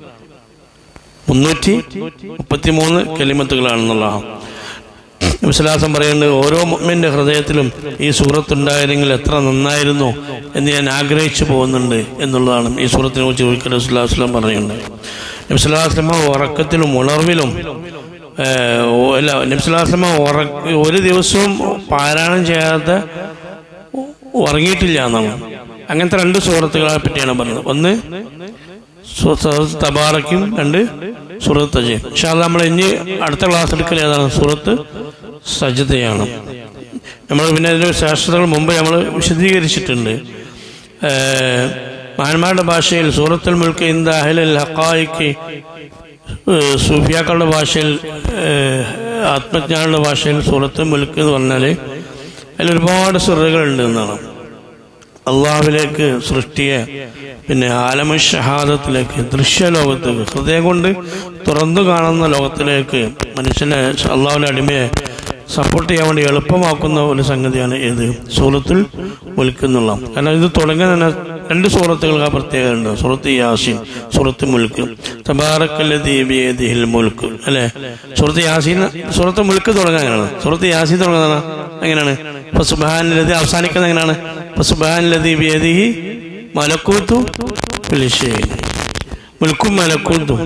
മുന്നൂറ്റി മുപ്പത്തി മൂന്ന് കലിമത്തുകളാണെന്നുള്ളതാണ് വിശ്വാസം പറയുന്നത് ഓരോ മുമ്മിന്റെ ഹൃദയത്തിലും ഈ സൂറത്ത് ഉണ്ടായിരുന്നെങ്കിൽ എത്ര നന്നായിരുന്നു എന്ന് ഞാൻ ആഗ്രഹിച്ചു പോകുന്നുണ്ട് എന്നുള്ളതാണ് ഈ സൂറത്തിനെ കുറിച്ച് ഒരിക്കൽ വസ്ലാസ്ലാം പറയുന്നുണ്ട് നബ്സുല്ലാസ്ലമ ഉറക്കത്തിലും ഉണർവിലും ഏഹ്, ഓ- അല്ല നബ്സുല്ലാസ്ലമ ഉറ ഒരു ദിവസവും പാരായണം ചെയ്യാതെ ഉറങ്ങിയിട്ടില്ല എന്നാണ് അങ്ങനത്തെ രണ്ട് സൂറത്തുകളെ പറ്റിയാണ് പറഞ്ഞത് ഒന്ന് സു- സൂറത്ത് തബാറയ്ക്കും രണ്ട് സൂറത്ത് തജയും പക്ഷെ അത് നമ്മൾ ഇനി അടുത്ത ക്ലാസ് എടുക്കൽ ഏതാണ് സൂറത്ത് സജ്ജതയാണ് നമ്മൾ പിന്നെ അതിൻ്റെ ശാസ്ത്രങ്ങൾ മുമ്പ് നമ്മൾ വിശദീകരിച്ചിട്ടുണ്ട് ഏഹ്, മഹാന്മാരുടെ ഭാഷയിൽ സൂറത്തുൽ മുൽക്ക് ഇന്ത അഹ്ലൽ ഹക്കായിക്ക് ഏഹ്, സൂഫിയാക്കളുടെ ഭാഷയിൽ ഏഹ്, ആത്മജ്ഞാനിയുടെ ഭാഷയിൽ സൂറത്ത് മുൽക്ക് എന്ന് പറഞ്ഞാൽ അതിൽ ഒരുപാട് സുറുകളുണ്ട് എന്നാണ് അള്ളാഹുവിലേക്ക് സൃഷ്ടിയെ പിന്നെ ആലമ ഷഹാദത്തിലേക്ക് ദൃശ്യലോകത്തേക്ക് ഹൃദയം കൊണ്ട് തുറന്നു കാണുന്ന ലോകത്തിലേക്ക് മനുഷ്യനെ അള്ളാഹുവിന്റെ അടിമയെ സപ്പോർട്ട് ചെയ്യാൻ വേണ്ടി എളുപ്പമാക്കുന്ന ഒരു സംഗതിയാണ് ഏത് സൂറത്തിൽ മുൽക്കുന്നുള്ള കാരണം ഇത് തുടങ്ങിയ തന്നെ രണ്ട് സൂറത്തുകൾക്ക് ആ പ്രത്യേകത ഉണ്ട് സൂറത്ത് യാസീൻ സൂറത്ത് മുൽക്ക് തബാറക്കല്ലിൽ മുൽക്ക് അല്ലെ സൂറത്ത് യാസീൻ സൂറത്ത് മുൽക്ക് തുടങ്ങാൻ എങ്ങനെയാണ് സൂറത്ത് യാസീൻ തുടങ്ങുന്നതാണ് എങ്ങനെയാണ് ഇപ്പൊ സുബാനിലതി അവസാനിക്കുന്നത് എങ്ങനെയാണ് ഇപ്പൊ സുബാനിലതി ബിയദിഹി മലക്കൂത്തു കുലിശ്ശേരി മുൽക്കും മലക്കൂത്തും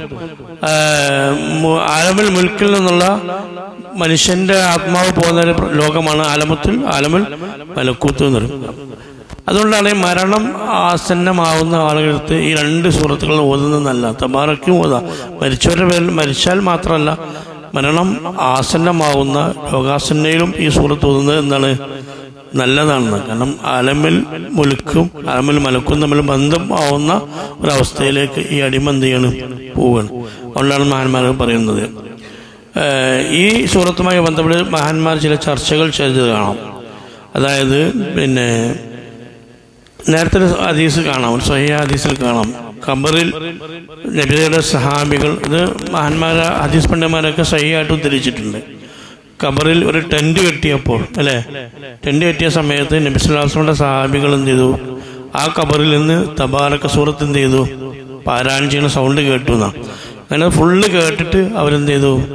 ആലമുൽ മുൽക്കിൽ നിന്നുള്ള മനുഷ്യന്റെ ആത്മാവ് പോകുന്ന ഒരു ലോകമാണ് ആലമത്തുൽ ആലമുൽ മലക്കൂത്ത് എന്ന് പറയും അതുകൊണ്ടാണ് ഈ മരണം ആസന്നമാവുന്ന ആളുകൾക്ക് ഈ രണ്ട് സുഹൃത്തുക്കൾ ഓതുന്നതല്ല തബാറയ്ക്കും ഓതാം മരിച്ചവരുടെ പേരിൽ മരിച്ചാൽ മാത്രമല്ല മരണം ആസന്നമാവുന്ന രോഗാസന്നയിലും ഈ സൂറത്ത് ഓതുന്നത് എന്താണ് നല്ലതാണെന്ന് കാരണം അലമിൽ മുലുക്കും അലമിൽ മലക്കും തമ്മിൽ ബന്ധം ആവുന്ന ഒരവസ്ഥയിലേക്ക് ഈ അടിമ എന്ത് ചെയ്യാണ് പോവുകയാണ് അതുകൊണ്ടാണ് മഹാന്മാർ പറയുന്നത് ഏഹ് ഈ സൂറത്തുമായി ബന്ധപ്പെട്ട് മഹാന്മാർ ചില ചർച്ചകൾ ചെയ്തത് കാണാം അതായത് പിന്നെ നേരത്തെ ഒരു ഹദീസ് കാണാം ഒരു സ്വഹീഹ ഹദീസിൽ കാണാം ഖബറിൽ നബിയുടെ സഹാബികൾ ഇത് മഹാന്മാരെ ഹദീസ് പണ്ഡിതന്മാരൊക്കെ സഹിയായിട്ട് ഉദ്ധരിച്ചിട്ടുണ്ട് ഖബറിൽ ഒരു ടെന്റ് കെട്ടിയപ്പോൾ അല്ലെ ടെന്റ് കെട്ടിയ സമയത്ത് നബിസ്ലാസ്മയുടെ സഹാബികൾ എന്ത് ചെയ്തു ആ ഖബറിൽ നിന്ന് തബാറക്ക സൂറത്ത് എന്ത് ചെയ്തു പാരായണം ചെയ്യുന്ന സൗണ്ട് കേട്ടു എന്നാ അങ്ങനെ ഫുള്ള് കേട്ടിട്ട് അവരെന്ത് ചെയ്തു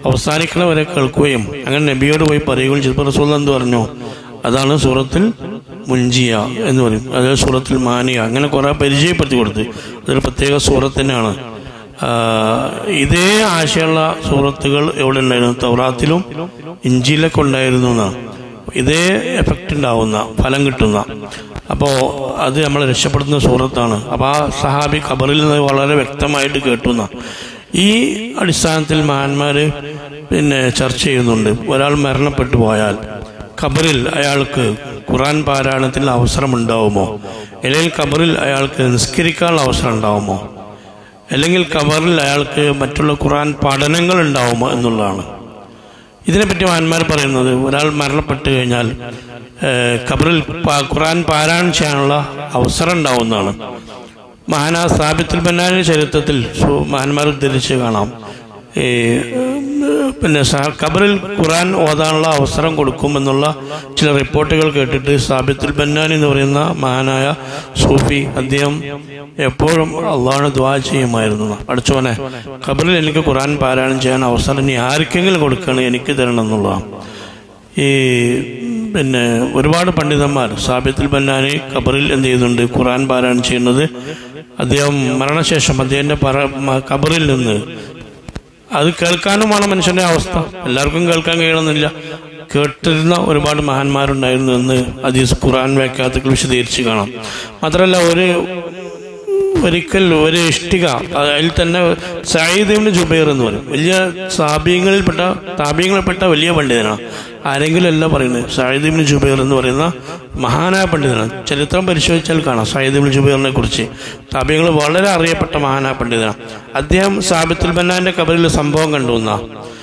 അവസാനിക്കണവരെ കേൾക്കുകയും അങ്ങനെ നബിയോട് പോയി പറയുകയും ചെയ്തപ്പോൾ റസൂൽ എന്ത് പറഞ്ഞു അതാണ് സൂറത്തിൽ മുഞ്ചിയ എന്ന് പറയും അതായത് സൂറത്തിൽ മാനിയ അങ്ങനെ കുറെ പരിചയപ്പെടുത്തി കൊടുത്ത് അതൊരു പ്രത്യേക സൂറത്ത് തന്നെയാണ് ആ, ഇതേ ആശയമുള്ള സൂറത്തുകൾ എവിടെ ഉണ്ടായിരുന്നു തൗറാത്തിലും ഇഞ്ചിയിലൊക്കെ ഉണ്ടായിരുന്നു എന്നാണ് ഇതേ എഫക്റ്റ് ഉണ്ടാവുന്ന ഫലം കിട്ടുന്ന അപ്പോൾ അത് നമ്മളെ രക്ഷപ്പെടുത്തുന്ന സൂറത്താണ് അപ്പോൾ ആ സഹാബി ഖബറിൽ നിന്ന് വളരെ വ്യക്തമായിട്ട് കേട്ടുന്ന ഈ അടിസ്ഥാനത്തിൽ മഹാന്മാർ പിന്നെ ചർച്ച ചെയ്യുന്നുണ്ട് ഒരാൾ മരണപ്പെട്ടു പോയാൽ ഖബറിൽ അയാൾക്ക് ഖുറാൻ പാരായണത്തിൽ അവസരം ഉണ്ടാവുമോ അല്ലെങ്കിൽ ഖബറിൽ അയാൾക്ക് നിസ്കരിക്കാനുള്ള അവസരം ഉണ്ടാവുമോ അല്ലെങ്കിൽ ഖബറിൽ അയാൾക്ക് മറ്റുള്ള ഖുറാൻ പഠനങ്ങൾ ഉണ്ടാവുമോ എന്നുള്ളതാണ് ഇതിനെപ്പറ്റി മഹാന്മാർ പറയുന്നത് ഒരാൾ മരണപ്പെട്ടു കഴിഞ്ഞാൽ ഏഹ്, ഖബറിൽ പ- ഖുറാൻ പാരായണം ചെയ്യാനുള്ള അവസരം ഉണ്ടാവുന്നതാണ് മഹാനാ സാബിത്തുൽ ബന്നാന്റെ ചരിത്രത്തിൽ സു- മഹാന്മാർ ഉദ്ധരിച്ച് കാണാം ഈ ഉം, പിന്നെ സ- ഖബറിൽ ഖുറാൻ ഓതാനുള്ള അവസരം കൊടുക്കുമെന്നുള്ള ചില റിപ്പോർട്ടുകൾ കേട്ടിട്ട് സാബിത്തുൽ ബന്നാൻ എന്ന് പറയുന്ന മഹാനായ സൂഫി അദ്ദേഹം എപ്പോഴും അള്ളാഹുനെ ദ്വാ ചെയ്യുമായിരുന്നു പഠിച്ചോനെ ഖബറിൽ എനിക്ക് ഖുറാൻ പാരായണം ചെയ്യാൻ അവസരം ഇനി ആർക്കെങ്കിലും കൊടുക്കണം എനിക്ക് തരണം എന്നുള്ളതാണ് ഈ പിന്നെ ഒരുപാട് പണ്ഡിതന്മാർ സാബിത്തുൽ ബന്നാനി ഖബറിൽ എന്ത് ചെയ്യുന്നുണ്ട് ഖുറാൻ പാരായണം ചെയ്യുന്നത് അദ്ദേഹം മരണശേഷം അദ്ദേഹത്തിന്റെ പറ മ- ഖബറിൽ നിന്ന് അത് കേൾക്കാനുമാണ് മനുഷ്യന്റെ അവസ്ഥ എല്ലാവർക്കും കേൾക്കാൻ കഴിയണമെന്നില്ല കേട്ടിരുന്ന ഒരുപാട് മഹാന്മാരുണ്ടായിരുന്നു എന്ന് അദീസ് ഖുറാൻ വ്യാഖ്യാതകൾ വിശദീകരിച്ച് കാണാം മാത്രമല്ല ഒരു ഒരിക്കൽ ഒരു ഇഷ്ടിക അതിൽ തന്നെ സയ്യിദിന് ജുബൈർ എന്ന് പറയും വലിയ സാബീങ്ങളിൽപ്പെട്ട താബീങ്ങളിൽപ്പെട്ട വലിയ പണ്ഡിതനാണ് ആരെങ്കിലും അല്ല പറയുന്നത് സയ്യിദിന് ജുബൈർ എന്ന് പറയുന്ന മഹാനായ പണ്ഡിതനാണ് ചരിത്രം പരിശോധിച്ചാൽ കാണാം സയ്യിദിന് ജുബൈറിനെ കുറിച്ച് താബീങ്ങൾ വളരെ അറിയപ്പെട്ട മഹാനായ പണ്ഡിതനാണ് അദ്ദേഹം സാബിത്തുൽ ബന്നാന്റെ കബറിൽ സംഭവം കണ്ടുവന്ന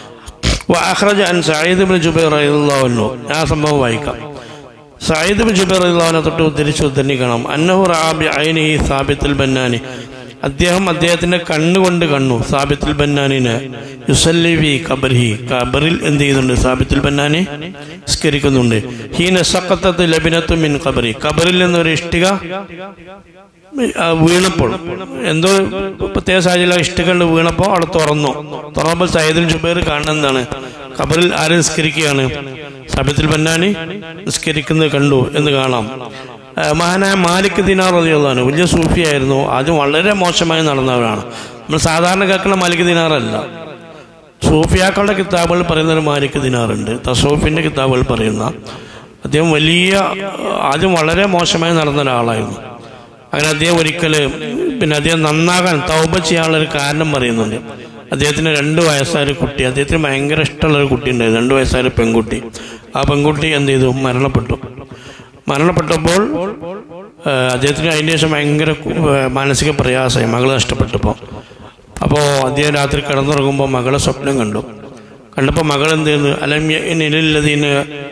അഖ്റജ അൻ സയ്യിദ് ബിൻ ജുബൈർ റളിയല്ലാഹു അൻഹു ആ സംഭവം വായിക്കാം സയ്യിദ് ബിൻ ജുബൈർ റളിയല്ലാഹുവിനെ തൊട്ട് ഉദ്ധരിച്ച് ഉദ്ധരിക്കണം അന്നഹു റാബി ഐനി സാബിത്തുൽ ബന്നാനി അദ്ദേഹം അദ്ദേഹത്തിന്റെ കണ്ണുകൊണ്ട് കണ്ണു സാബിത്തുൽ ബന്നാനിനെ യുസല്ലി ഫി ഖബറിഹി ഖബറിൽ എന്ത് ചെയ്യുന്നുണ്ട് സാബിത്തുൽ ബന്നാനി സ്കരിക്കുന്നുണ്ട് ഹീന സഖത്തത്ത് ലബിനത്തു മിൻ ഖബറി ഖബറിൽ നിന്നൊരു ഇഷ്ടിക ആ വീണപ്പോൾ എന്തോ പ്രത്യേക സാഹചര്യം ഇഷ്ടകണ്ട് വീണപ്പോൾ അവിടെ തുറന്നു തുറന്നപ്പോൾ സയ്യിദുൽ ജുബൈർ കാണുന്നതാണ് ഖബറിൽ ആര് നിസ്കരിക്കുകയാണ് സബത്തിൽ ബന്നാനി നിസ്കരിക്കുന്നത് കണ്ടു എന്ന് കാണാം ആ, മഹാനായ മാലിക് ദിനാർ റളിയല്ലാഹു അൻഹു വലിയ സൂഫിയായിരുന്നു ആദ്യം വളരെ മോശമായി നടന്നവരാണ് നമ്മൾ സാധാരണ കേൾക്കുന്ന മാലിക് ദിനാറല്ല സൂഫിയാക്കളുടെ കിതാബുകൾ പറയുന്ന ഒരു മാലിക് ദിനാറുണ്ട് തസോഫിന്റെ കിതാബുകൾ പറയുന്ന അദ്ദേഹം വലിയ ആദ്യം വളരെ മോശമായി നടന്ന ഒരാളായിരുന്നു അങ്ങനെ അദ്ദേഹം ഒരിക്കൽ പിന്നെ അദ്ദേഹം നന്നാകാൻ തൗബ ചെയ്യാനുള്ള ഒരു കാരണം പറയുന്നുണ്ട് അദ്ദേഹത്തിന് രണ്ട് വയസ്സായ ഒരു കുട്ടി അദ്ദേഹത്തിന് ഭയങ്കര ഇഷ്ടമുള്ള ഒരു കുട്ടി ഉണ്ടായിരുന്നു രണ്ട് വയസ്സായ ഒരു പെൺകുട്ടി ആ പെൺകുട്ടി എന്ത് ചെയ്തു മരണപ്പെട്ടു മരണപ്പെട്ടപ്പോൾ ആ, അദ്ദേഹത്തിന് അതിന് ശേഷം ഭയങ്കര കു- ആ, മാനസിക പ്രയാസമായി മകള് നഷ്ടപ്പെട്ടപ്പോൾ അപ്പോൾ അദ്ദേഹം രാത്രി കിടന്നുറങ്ങുമ്പോൾ മകളെ സ്വപ്നം കണ്ടു കണ്ടപ്പോൾ മകൾ എന്ത് ചെയ്യുന്നു അലം നിലല്ലതീന്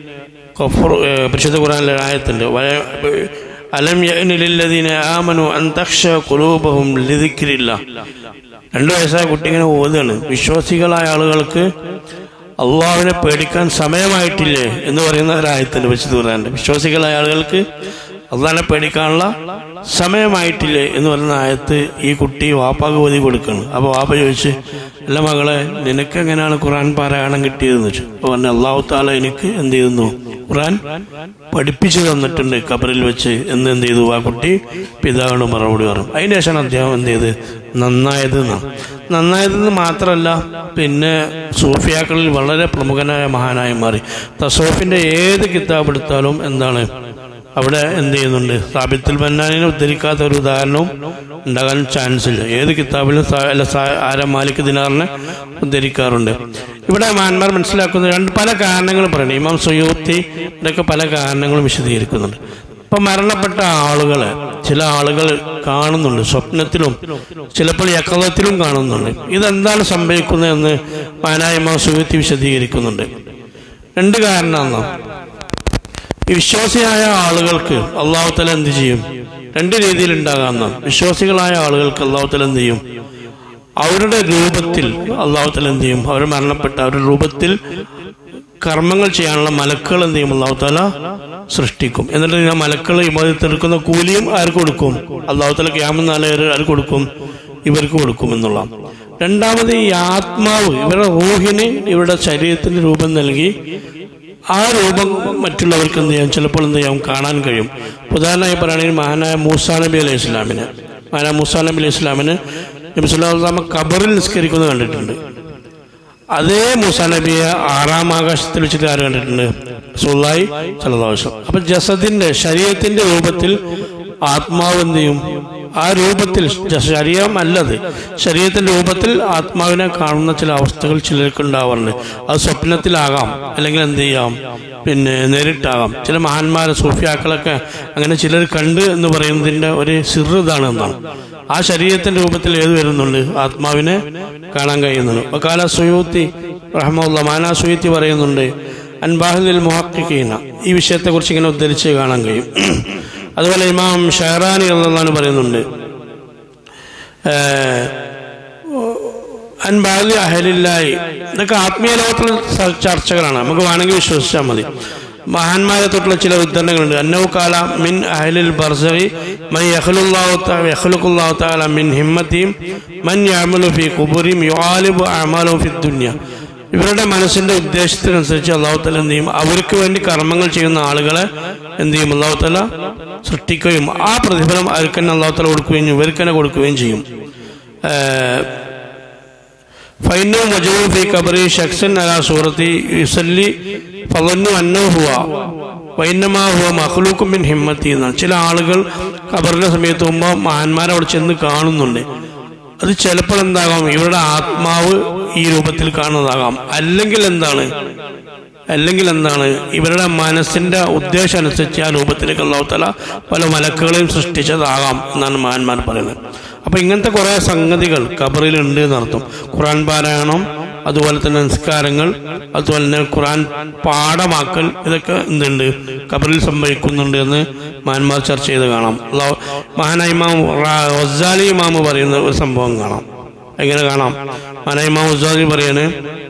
കഫർ ഏഹ് പരിശുദ്ധ ഖുറാനിലെ ആയത്തുണ്ട് വയ- അലം യഅ്നിലില്ലദീന ആമനു അൻ തഖ്ശ ഖുലൂബഹും ലിദിക്രില്ല രണ്ടു വയസ്സായ കുട്ടി ഇങ്ങനെ ഓതുകയാണ് വിശ്വാസികളായ ആളുകൾക്ക് അള്ളാഹുവിനെ പേടിക്കാൻ സമയമായിട്ടില്ലേ എന്ന് പറയുന്ന ഒരായത്തുണ്ട് പരിശുദ്ധ ഖുറാനിൽ വിശ്വാസികളായ ആളുകൾക്ക് അള്ളാഹിനെ പേടിക്കാനുള്ള സമയമായിട്ടില്ലേ എന്ന് പറയുന്ന ആയത്ത് ഈ കുട്ടി വാപ്പാക്ക് ഓതി കൊടുക്കണം അപ്പോൾ വാപ്പ ചോദിച്ച് അല്ല മകളെ നിനക്ക് എങ്ങനെയാണ് ഖുറാൻ പാരായണം കിട്ടിയതെന്ന് വെച്ചു അപ്പോൾ പറഞ്ഞു അള്ളാഹു താല എനിക്ക് എന്ത് ചെയ്യുന്നു ഖുറാൻ പഠിപ്പിച്ചു തന്നിട്ടുണ്ട് കബറിൽ വെച്ച് എന്ന് എന്ത് ചെയ്തു ആ കുട്ടി പിതാവിനോട് മറുപടി പറഞ്ഞു അതിന് ശേഷമാണ് അദ്ദേഹം എന്ത് ചെയ്ത് നന്നായത് എന്നാണ് നന്നായതെന്ന് മാത്രമല്ല പിന്നെ സൂഫിയാക്കളിൽ വളരെ പ്രമുഖനായ മഹാനായി മാറി തസോഫിന്റെ ഏത് കിതാബ് എടുത്താലും എന്താണ് അവിടെ എന്ത് ചെയ്യുന്നുണ്ട് സാബിത്തുൽ ബന്നാനിനെ ഉദ്ധരിക്കാത്ത ഒരു ഉദാഹരണവും ഉണ്ടാകാൻ ചാൻസ് ഇല്ല ഏത് കിതാബിലും സാ- അല്ല സാ- ആരം മാലിക് ദിനാറിനെ ഉദ്ധരിക്കാറുണ്ട് ഇവിടെ മാന്മാർ മനസ്സിലാക്കുന്ന രണ്ട് പല കാരണങ്ങൾ പറയുന്നത് ഇമാം സുയൂത്തി ഇതൊക്കെ പല കാരണങ്ങളും വിശദീകരിക്കുന്നുണ്ട് ഇപ്പൊ മരണപ്പെട്ട ആളുകളെ ചില ആളുകൾ കാണുന്നുണ്ട് സ്വപ്നത്തിലും ചിലപ്പോൾ യക്കലത്തിലും കാണുന്നുണ്ട് ഇതെന്താണ് സംഭവിക്കുന്നതെന്ന് മാനായ ഇമാം സുയൂത്തി വിശദീകരിക്കുന്നുണ്ട് രണ്ട് കാരണമാണ് ഈ വിശ്വാസിയായ ആളുകൾക്ക് അള്ളാഹുത്തല എന്ത് ചെയ്യും രണ്ട് രീതിയിൽ ഉണ്ടാകാവുന്ന വിശ്വാസികളായ ആളുകൾക്ക് അള്ളാഹുത്തല എന്ത് ചെയ്യും അവരുടെ രൂപത്തിൽ അള്ളാഹുത്തല എന്ത് ചെയ്യും അവർ മരണപ്പെട്ട അവരുടെ രൂപത്തിൽ കർമ്മങ്ങൾ ചെയ്യാനുള്ള മലക്കുകൾ എന്ത് ചെയ്യും അള്ളാഹുത്താല സൃഷ്ടിക്കും എന്നിട്ട് ആ മലക്കൾ ഇമാതിർത്തെടുക്കുന്ന കൂലിയും ആർക്ക് കൊടുക്കും അള്ളാഹുത്താല ക്യാമെന്നാല് ആർക്ക് കൊടുക്കും ഇവർക്ക് കൊടുക്കും എന്നുള്ള രണ്ടാമത് ഈ ആത്മാവ് ഇവരുടെ റൂഹിന് ഇവരുടെ ശരീരത്തിന് രൂപം നൽകി ആ രൂപം മറ്റുള്ളവർക്ക് എന്ത് ചെയ്യാം ചിലപ്പോൾ എന്ത് ചെയ്യാം കാണാൻ കഴിയും ഉദാഹരണമായി പറയുകയാണെങ്കിൽ മഹാനായ മൂസാ നബി അലൈഹി ഇസ്ലാമിന് മഹാനായ മൂസാ നബി അലൈഹി ഇസ്ലാമിന് നബി സുല്ലാമ ഖബറിൽ നിസ്കരിക്കുന്നത് കണ്ടിട്ടുണ്ട് അതേ മൂസാ നബിയെ ആറാം ആകാശത്തിൽ വെച്ചിട്ട് ആര് കണ്ടിട്ടുണ്ട് സുല്ലായി സലദാവശ്യം അപ്പൊ ജസദിന്റെ ശരീരത്തിന്റെ രൂപത്തിൽ ആത്മാവ് എന്ത് ചെയ്യും ആ രൂപത്തിൽ ജ- ശരീരം അല്ലത് ശരീരത്തിന്റെ രൂപത്തിൽ ആത്മാവിനെ കാണുന്ന ചില അവസ്ഥകൾ ചിലർക്ക് ഉണ്ടാവാറുണ്ട് അത് സ്വപ്നത്തിലാകാം അല്ലെങ്കിൽ എന്ത് ചെയ്യാം പിന്നെ നേരിട്ടാകാം ചില മഹാന്മാരെ സൂഫിയാക്കളൊക്കെ അങ്ങനെ ചിലർ കണ്ട് എന്ന് പറയുന്നതിന്റെ ഒരു സിറ് ഇതാണ് എന്നാണ് ആ ശരീരത്തിന്റെ രൂപത്തിൽ ഏത് വരുന്നുണ്ട് ആത്മാവിനെ കാണാൻ കഴിയുന്നുണ്ട് വക്കാല സുയൂത്തി റഹ്മുല്ല മാന സുയൂത്തി പറയുന്നുണ്ട് അൻബാഹിൽ മുഹക്കിക്കീന ഈ വിഷയത്തെക്കുറിച്ച് ഇങ്ങനെ ഉദ്ധരിച്ച് കാണാൻ കഴിയും അതുപോലെ ഇമാം ഷെഹറാനി എന്നുള്ളതാണ് പറയുന്നുണ്ട് ഏഹ്, അൻബാലി അഹലില്ലായി ഇതൊക്കെ ആത്മീയ ലോകത്തുള്ള ച- ചർച്ചകളാണ് നമുക്ക് വേണമെങ്കിൽ വിശ്വസിച്ചാൽ മതി മഹാന്മാരെ തൊട്ടുള്ള ചില ഉദ്ധരണങ്ങളുണ്ട് അന്നവു കാല മിൻ അഹലിൽ ബർസഖി മൻ യഖ്ലുല്ലാഹു തആല യഖ്ലുഖുല്ലാഹു തആല മിൻ ഹിമ്മത്തിഹിം മൻ യഅമലു ഫീ ഖുബൂരിഹിം യുആലിബു അഅമാലഹു ഫി ദുനിയ ഇവരുടെ മനസ്സിന്റെ ഉദ്ദേശത്തിനനുസരിച്ച് അള്ളാഹു തല എന്ത് ചെയ്യും അവർക്ക് വേണ്ടി കർമ്മങ്ങൾ ചെയ്യുന്ന ആളുകളെ എന്ത് ചെയ്യും അള്ളാഹു തല സൃഷ്ടിക്കുകയും ആ പ്രതിഫലം അവർക്ക് തന്നെ അള്ളാഹു തല കൊടുക്കുകയും ചെയ്യും ഇവർക്ക് തന്നെ കൊടുക്കുകയും ചെയ്യും ഏഹ് فإنه مجعول في قبره شخص على صورته يصلي فظن أنه هو وإنما هو مخلوق من ഹിമ്മത്തി എന്നാണ് ചില ആളുകൾ ഖബറിന്റെ സമയത്ത് മുമ്പ് മഹാന്മാരെ അവിടെ ചെന്ന് കാണുന്നുണ്ട് അത് ചിലപ്പോൾ എന്താകാം ഇവരുടെ ആത്മാവ് ഈ രൂപത്തിൽ കാണുന്നതാകാം അല്ലെങ്കിൽ എന്താണ് അല്ലെങ്കിൽ എന്താണ് ഇവരുടെ മനസ്സിന്റെ ഉദ്ദേശം അനുസരിച്ച് ആ രൂപത്തിലേക്ക് അള്ളാഹു തല പല മലക്കുകളെയും സൃഷ്ടിച്ചതാകാം എന്നാണ് മഹാന്മാർ പറയുന്നത് അപ്പൊ ഇങ്ങനത്തെ കുറെ സംഗതികൾ ഖബറിൽ ഉണ്ട് എന്നർത്ഥം ഖുറാൻ പാരായണം അതുപോലെ തന്നെ നിസ്കാരങ്ങൾ അതുപോലെ തന്നെ ഖുറാൻ പാഠമാക്കൽ ഇതൊക്കെ എന്തുണ്ട് ഖബറിൽ സംഭവിക്കുന്നുണ്ട് എന്ന് മഹാന്മാർ ചർച്ച ചെയ്ത് കാണാം അള്ളാഹു മഹാനായ ഇമാം റാ- വസ്സാലി ഇമാമ് പറയുന്ന ഒരു സംഭവം കാണാം എങ്ങനെ കാണാം മഹാനായ ഇമാം വസ്സാലി പറയാണ്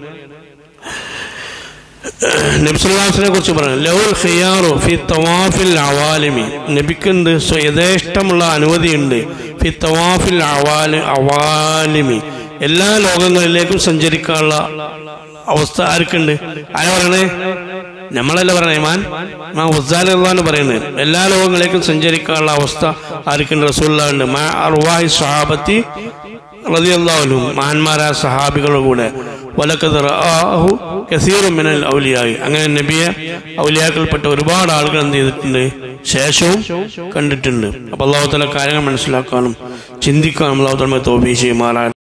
നബ്സുല്ലാസിനെ കുറിച്ച് പറഞ്ഞു ലൗൽ ഖിയാറു ഫി തവാഫിൽ അവാലിമി നബിക്കുണ്ട് സ്വ- യഥേഷ്ടമുള്ള അനുമതിയുണ്ട് ഫി തവാഫിൽ അവാലി അവാലിമി എല്ലാ ലോകങ്ങളിലേക്കും സഞ്ചരിക്കാനുള്ള അവസ്ഥ ആർക്കുണ്ട് ആരാ പറയണേ നമ്മളല്ല പറയണേ മാൻ മാ ഉസ്സാലാണ് പറയുന്നത് എല്ലാ ലോകങ്ങളിലേക്കും സഞ്ചരിക്കാനുള്ള അവസ്ഥ ആർക്കുണ്ട് റസൂലുണ്ട് മാ അർവാഹി സഹാബത്തി റളിയല്ലാഹുലും മഹാന്മാരായ സഹാബികളുടെ കൂടെ വലക്കത് റആഹു കസീറും മിനൽ ഔലിയായി അങ്ങനെ നബിയെ ഔലിയാക്കൾപ്പെട്ട ഒരുപാട് ആളുകൾ എന്ത് ചെയ്തിട്ടുണ്ട് ശേഷവും കണ്ടിട്ടുണ്ട് അപ്പൊ അള്ളാഹു തല കാര്യങ്ങൾ മനസ്സിലാക്കാനും ചിന്തിക്കാനും അള്ളാഹു തല തോപി ചെയ്യുമാറാൻ